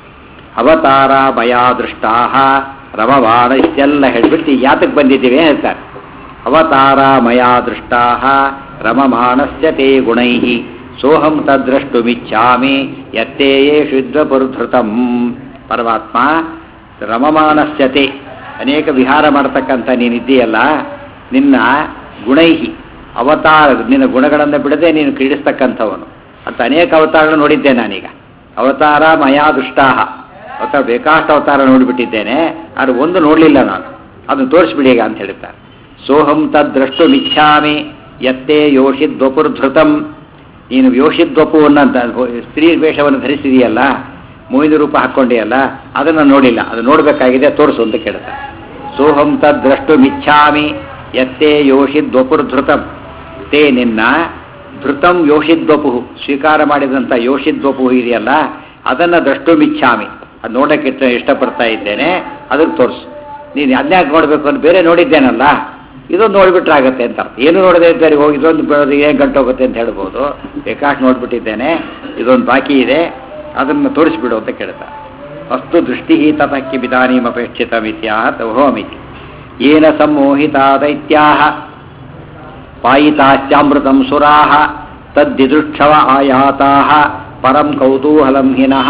ಅವತಾರ ಭಯ ದೃಷ್ಟಾಹ ರಮವಾಣ ಇಷ್ಟೆಲ್ಲ ಹೇಳ್ಬಿಟ್ಟು ಈಗ ಯಾತಕ್ಕೆ ಬಂದಿದ್ದೀವಿ ಹೇಳ್ತಾರೆ ಅವತಾರ ಮಯ ದೃಷ್ಟಾಹ ರಮಮಾಣಸ್ಯ ತೇ ಗುಣೈ ಸೋಹಂ ತದ್ರಷ್ಟುಮಿಚ್ಛಾಮಿ ಯತ್ತೇಯೇ ಶುದ್ಧ ಪುರುಧೃತಂ ಪರಮಾತ್ಮ ರಮಮಾನಸ್ಯತೆ ಅನೇಕ ವಿಹಾರ ಮಾಡತಕ್ಕಂಥ ನೀನಿದ್ದೀಯಲ್ಲ ನಿನ್ನ ಗುಣೈಹಿ ಅವತಾರ ನಿನ್ನ ಗುಣಗಳನ್ನು ಬಿಡದೆ ನೀನು ಕ್ರೀಡಿಸ್ತಕ್ಕಂಥವನು ಅಂತ ಅನೇಕ ಅವತಾರಗಳು ನೋಡಿದ್ದೆ ನಾನೀಗ ಅವತಾರ ಮಯಾ ದುಷ್ಟಾಹ ಅವತಾರ ಬೇಕಾಷ್ಟು ಅವತಾರ ನೋಡಿಬಿಟ್ಟಿದ್ದೇನೆ ಅದು ಒಂದು ನೋಡಲಿಲ್ಲ ನಾನು ಅದನ್ನು ತೋರಿಸ್ಬಿಡಿ ಈಗ ಅಂತ ಹೇಳ್ತಾರೆ ಸೋಹಂ ತದ್ರಷ್ಟು ಮಿಚ್ಛಾಮಿ ಯತ್ತೇ ಯೋಷಿದ್ವಪುರ್ಧೃತಂ ನೀನು ಯೋಷಿದ್ವಪುವನ್ನಂತ ಸ್ತ್ರೀ ವೇಷವನ್ನು ಧರಿಸಿದೆಯಲ್ಲ ಮೋಹಿನಿ ರೂಪ ಹಾಕ್ಕೊಂಡಿಯಲ್ಲ ಅದನ್ನು ನೋಡಿಲ್ಲ ಅದು ನೋಡಬೇಕಾಗಿದೆ ತೋರಿಸು ಅಂತ ಕೇಳ್ತಾರೆ ಸೋಹಂ ತದ್ರಷ್ಟು ಮಿಚ್ಛಾಮಿ ಯತ್ತೇ ಯೋಷಿದ್ವಪುರ್ಧೃತಂ ತೇ ನಿನ್ನ ಧೃತಂ ಯೋಷಿದ್ವಪು ಸ್ವೀಕಾರ ಮಾಡಿದಂಥ ಯೋಷಿದ್ವಪು ಇದೆಯಲ್ಲ ಅದನ್ನು ದ್ರಷ್ಟು ಮಿಚ್ಛಾಮಿ ಅದು ನೋಡೋಕ್ಕೆ ಇಷ್ಟ ಇಷ್ಟಪಡ್ತಾ ಇದ್ದೇನೆ ಅದಕ್ಕೆ ತೋರಿಸು ನೀನು ಅದ್ನ್ಯಾಕೆ ನೋಡಬೇಕು ಅಂತ ಬೇರೆ ನೋಡಿದ್ದೇನಲ್ಲ ಇದೊಂದು ನೋಡಿಬಿಟ್ರೆ ಆಗತ್ತೆ ಅಂತ ಅರ್ಥ. ಏನು ನೋಡದೆ ಇದ್ದಾರೆ ಹೋಗಿ ಇದೊಂದು ಬೆಳೆದು ಏನು ಗಂಟು ಹೋಗುತ್ತೆ ಅಂತ ಹೇಳ್ಬೋದು ಬೇಕಾಷ್ಟು ನೋಡ್ಬಿಟ್ಟಿದ್ದೇನೆ ಇದೊಂದು ಬಾಕಿ ಇದೆ ಅದನ್ನು ತೋರಿಸ್ಬಿಡು ಅಂತ ಕೇಳ್ತಾ ಅಸ್ತು ದೃಷ್ಟಿ ತತಕ್ಕಿ ಬಿಧಾನೀಮಪೇಕ್ಷಿತ ಮಿತ್ಯಾಹ ತವೋಮಿತಿ ಏನ ಸಂಮೋಹಿತಾ ದೈತ್ಯಾಹ ಪಾಯಿತಾಶ್ಚಾಮೃತಂ ಸುರಾಹ ತದ್ದಿದೃಕ್ಷವ ಆಯಾತಾಹ ಪರಂ ಕೌತೂಹಲಂ ಹಿನಃ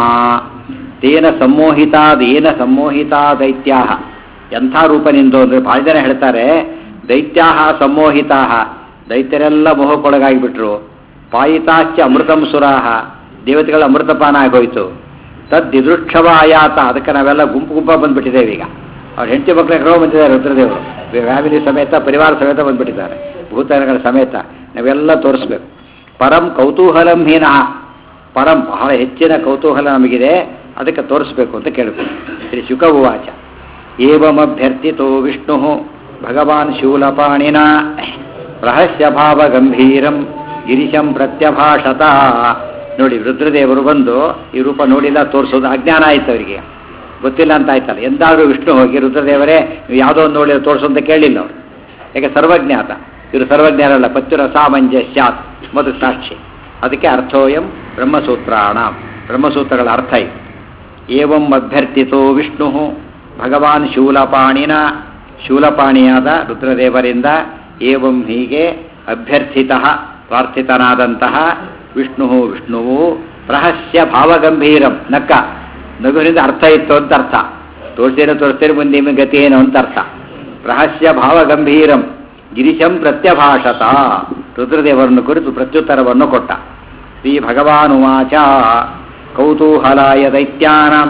ತೇನ ಸಂಮೋಹಿತಾದೇನ ಸಂಮೋಹಿತಾ ದೈತ್ಯಾಹ ಎಂಥ ರೂಪ ನಿಂದು ಅಂದರೆ ಭಾಳ ಜನ ಹೇಳ್ತಾರೆ ದೈತ್ಯಾಹ ಸಂಮೋಹಿತಾಹ ದೈತ್ಯರೆಲ್ಲ ಮೋಹಕ್ಕೊಳಗಾಗಿಬಿಟ್ರು ಪಾಯಿತಾಶ್ಚ ಅಮೃತಂ ಸುರಾಹ ದೇವತೆಗಳ ಅಮೃತಪಾನ ಆಗೋಯ್ತು ತದ್ದಿದೃಕ್ಷವ ಆಯಾತ ಅದಕ್ಕೆ ನಾವೆಲ್ಲ ಗುಂಪು ಗುಂಪ ಬಂದ್ಬಿಟ್ಟಿದ್ದೇವೆ ಈಗ ಅವ್ರ ಹೆಂಡತಿ ಮಕ್ಕಳ ಕಡೆ ಬಂದಿದ್ದಾರೆ ರುದ್ರದೇವರು ಫ್ಯಾಮಿಲಿ ಸಮೇತ ಪರಿವಾರ ಸಮೇತ ಬಂದ್ಬಿಟ್ಟಿದ್ದಾರೆ ಭೂತಾನಗಳ ಸಮೇತ ನಾವೆಲ್ಲ ತೋರಿಸ್ಬೇಕು ಪರಂ ಕೌತೂಹಲಂ ಹೀನ ಪರಂ ಬಹಳ ಹೆಚ್ಚಿನ ಕೌತೂಹಲ ನಮಗಿದೆ ಅದಕ್ಕೆ ತೋರಿಸ್ಬೇಕು ಅಂತ ಕೇಳ್ಬೇಕು ಶ್ರೀ ಶುಕ ಉವಾಚ ಏವಮಭ್ಯರ್ಥಿತೋ ವಿಷ್ಣು ಭಗವಾನ್ ಶೂಲಪಾಣಿನ ರಹಸ್ಯ ಭಾವ ಗಂಭೀರಂ ಗಿರಿಶಂ ಪ್ರತ್ಯಭಾಷತ ನೋಡಿ ರುದ್ರದೇವರು ಬಂದು ಈ ರೂಪ ನೋಡಿಲ್ಲ ತೋರಿಸೋದು ಅಜ್ಞಾನ ಆಯ್ತು ಅವರಿಗೆ ಗೊತ್ತಿಲ್ಲ ಅಂತ ಆಯ್ತಲ್ಲ ಎಂದಾದರೂ ವಿಷ್ಣು ಹೋಗಿ ರುದ್ರದೇವರೇ ನೀವು ಯಾವುದೋ ಒಂದು ನೋಡಿ ತೋರಿಸು ಅಂತ ಕೇಳಿಲ್ಲ ಅವರು ಯಾಕೆ ಸರ್ವಜ್ಞಾತ ಇವರು ಸರ್ವಜ್ಞರಲ್ಲ ಪಚ್ಚುರ ಸಾಮಂಜಸ್ಯಾತ್ ಮಧು ಸಾಕ್ಷಿ ಅದಕ್ಕೆ ಅರ್ಥೋಯಂ ಬ್ರಹ್ಮಸೂತ್ರಾಣ ಬ್ರಹ್ಮಸೂತ್ರಗಳ ಅರ್ಥ ಇದು ಏವಂ ಅಭ್ಯರ್ಥಿತೋ ವಿಷ್ಣು ಭಗವಾನ್ ಶೂಲಪಾಣಿನ ಶೂಲಪಾಣಿಯಾದ ರುದ್ರದೇವರಿಂದ ಏವಂ ಹೀಗೆ ಅಭ್ಯರ್ಥಿತ ಪ್ರಾರ್ಥಿತನಾದಂತಹ ವಿಷ್ಣು ವಿಷ್ಣುವು ರಹಸ್ಯ ಭಾವಗಂಭೀರಂ ನಕ್ಕ ನಗುವಿನಿಂದ ಅರ್ಥ ಇತ್ತು ಅಂತ ಅರ್ಥ ತೋರಿಸ್ತೇನೆ ತೋರಿಸ್ತೇನೆ ಮುಂದೆ ನಿಮಗೆ ಗತಿ ಏನು ಅಂತ ಅರ್ಥ ರಹಸ್ಯ ಭಾವಗಂಭೀರಂ ಗಿರಿಶಂ ಪ್ರತ್ಯಭಾಷತ ರುದ್ರದೇವರನ್ನು ಕುರಿತು ಪ್ರತ್ಯುತ್ತರವನ್ನು ಕೊಟ್ಟ ಶ್ರೀ ಭಗವಾನುವಾಚ ಕೌತೂಹಲಾಯ ದೈತ್ಯಾನಾಂ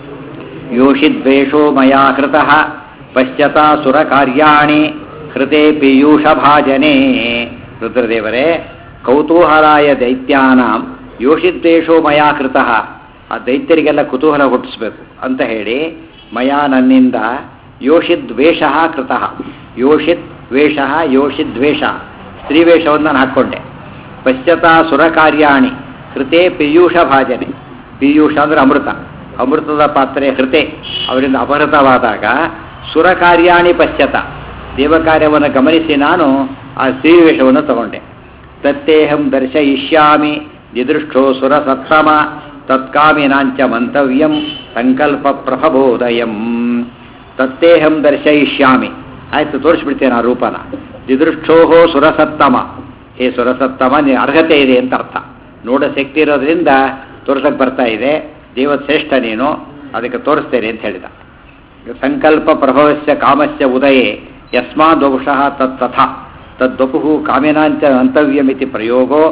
ಯೋಷಿದ್ವೇಷೋ ಮಯಾ ಕೃತಃ ಪಶ್ಯತಾ ಸುರಕಾರ್ಯಾಣಿ ಕೃತೆ ಪೀಯೂಷಭಾಜನೆ ರುದ್ರದೇವರೇ ಕೌತೂಹಲಾಯ ದೈತ್ಯಾನಾಂ ಯೋಷಿದ್ವೇಷೋ ಮಯಾ ಕೃತಃ ಆ ದೈತ್ಯರಿಗೆಲ್ಲ ಕುತೂಹಲ ಹುಟ್ಟಿಸ್ಬೇಕು ಅಂತ ಹೇಳಿ ಮಯಾ ನನ್ನಿಂದ ಯೋಷಿದ್ವೇಷ ಕೃತಃ ಯೋಷಿತ್ ವೇಷ ಯೋಷಿದ್ವೇಷ ಸ್ತ್ರೀವೇಷವನ್ನು ನಾನು ಹಾಕ್ಕೊಂಡೆ ಪಶ್ಚಾತಾ ಸುರಕಾರ್ಯಾಣಿ ಕೃತೆ ಪೀಯೂಷ ಭಾಜನೆ ಪೀಯೂಷ ಅಂದರೆ ಅಮೃತ ಅಮೃತದ ಪಾತ್ರೆ ಹೃತೆ ಅವರಿಂದ ಅಪಹೃತವಾದಾಗ ಸುರಕಾರ್ಯಾಣಿ ಪಶ್ಚಾತ ದೇವಕಾರ್ಯವನ್ನು ಗಮನಿಸಿ ನಾನು ಆ ಸ್ತ್ರೀವೇಷವನ್ನು ತಗೊಂಡೆ ತತ್ತೇಹಂ ದರ್ಶಯಿಷ್ಯಾಮಿ ದಿದೃಷ್ಟೋ ಸುರ ಸತ್ತಮ ತತ್ಕಾಮಿನಾಂಚ ಮಂತವ್ಯಂ ಸಂಕಲ್ಪ ಪ್ರಭಬೋದಯಂ ತತ್ತೇಹಂ ದರ್ಶಯಿಷ್ಯಾಮಿ ಆಯ್ತು ತೋರಿಸ್ಬಿಡ್ತೇನೆ ಆ ರೂಪನ ದಿದೃಷ್ಟೋಹೋ ಸುರಸತ್ತಮ ಹೇ ಸುರಸತ್ತಮ ನೀ ಅರ್ಹತೆ ಇದೆ ಅಂತ ಅರ್ಥ ನೋಡೋ ಶಕ್ತಿ ಇರೋದ್ರಿಂದ ತೋರ್ಸಕ್ಕೆ ಬರ್ತಾ ಇದೆ ದೇವ ಶ್ರೇಷ್ಠ ನೀನು ಅದಕ್ಕೆ ತೋರಿಸ್ತೇನೆ ಅಂತ ಹೇಳಿದ ಸಂಕಲ್ಪ ಪ್ರಭವಸ್ಯ ಕಾಮಸ್ಯ ಉದಯೇ ಯಸ್ಮಾದೋಷಃ ತತ್ ತಥಾ ತದ್ದಪು ಕಾಮಿನಾಂಚ ಗಂತವ್ಯಮಿತಿ ಪ್ರಯೋಗೋ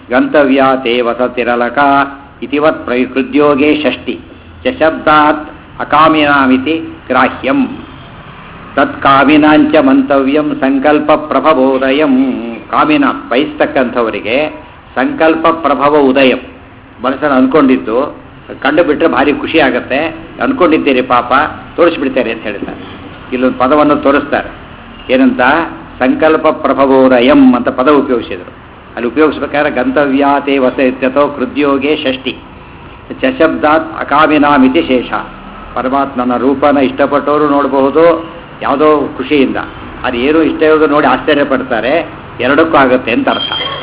ಗಂತವ್ಯ ತೇ ವಸತಿರಲಕ ಇತಿವತ್ ಪ್ರಯುಕೃದ್ಯೋಗೇ ಷಷ್ಟಿ ಚ ಶಬ್ದಾತ್ ಅಕಾಮಿನಾಮಿತಿ ಗ್ರಾಹ್ಯಂ ತತ್ಕಾಮಿನಾಂಚ ಮಂತವ್ಯಂ ಸಂಕಲ್ಪ ಪ್ರಭವೋದಯಂ ಕಾಮಿನ ಬಯಸ್ತಕ್ಕಂಥವರಿಗೆ ಸಂಕಲ್ಪ ಪ್ರಭವ ಉದಯಂ ಮನಸ್ಸನ್ನು ಅನ್ಕೊಂಡಿದ್ದು ಕಂಡು ಬಿಟ್ಟರೆ ಭಾರಿ ಖುಷಿ ಆಗತ್ತೆ ಅನ್ಕೊಂಡಿದ್ದೀರಿ ಪಾಪ ತೋರಿಸ್ಬಿಡ್ತಾರೆ ಅಂತ ಹೇಳ್ತಾರೆ ಇಲ್ಲೊಂದು ಪದವನ್ನು ತೋರಿಸ್ತಾರೆ ಏನಂತ ಸಂಕಲ್ಪ ಪ್ರಭವೋದಯಂ ಅಂತ ಪದ ಉಪಯೋಗಿಸಿದರು ಅಲ್ಲಿ ಉಪಯೋಗಿಸ್ಬೇಕಾದ್ರೆ ಗಂತವ್ಯಾತೆ ವಸತ್ಯತೋ ಕೃದ್ಯೋಗೆ ಷಷ್ಠಿ ಚಶಬ್ದಾತ್ ಅಕಾಮಿನಾಮಿತಿ ಶೇಷ ಪರಮಾತ್ಮನ ರೂಪನ ಇಷ್ಟಪಟ್ಟವರು ನೋಡಬಹುದು ಯಾವುದೋ ಖುಷಿಯಿಂದ ಅದು ಏನು ಇಷ್ಟ ಇರೋದು ನೋಡಿ ಆಶ್ಚರ್ಯ ಪಡ್ತಾರೆ ಎರಡಕ್ಕೂ ಆಗುತ್ತೆ ಅಂತ ಅರ್ಥ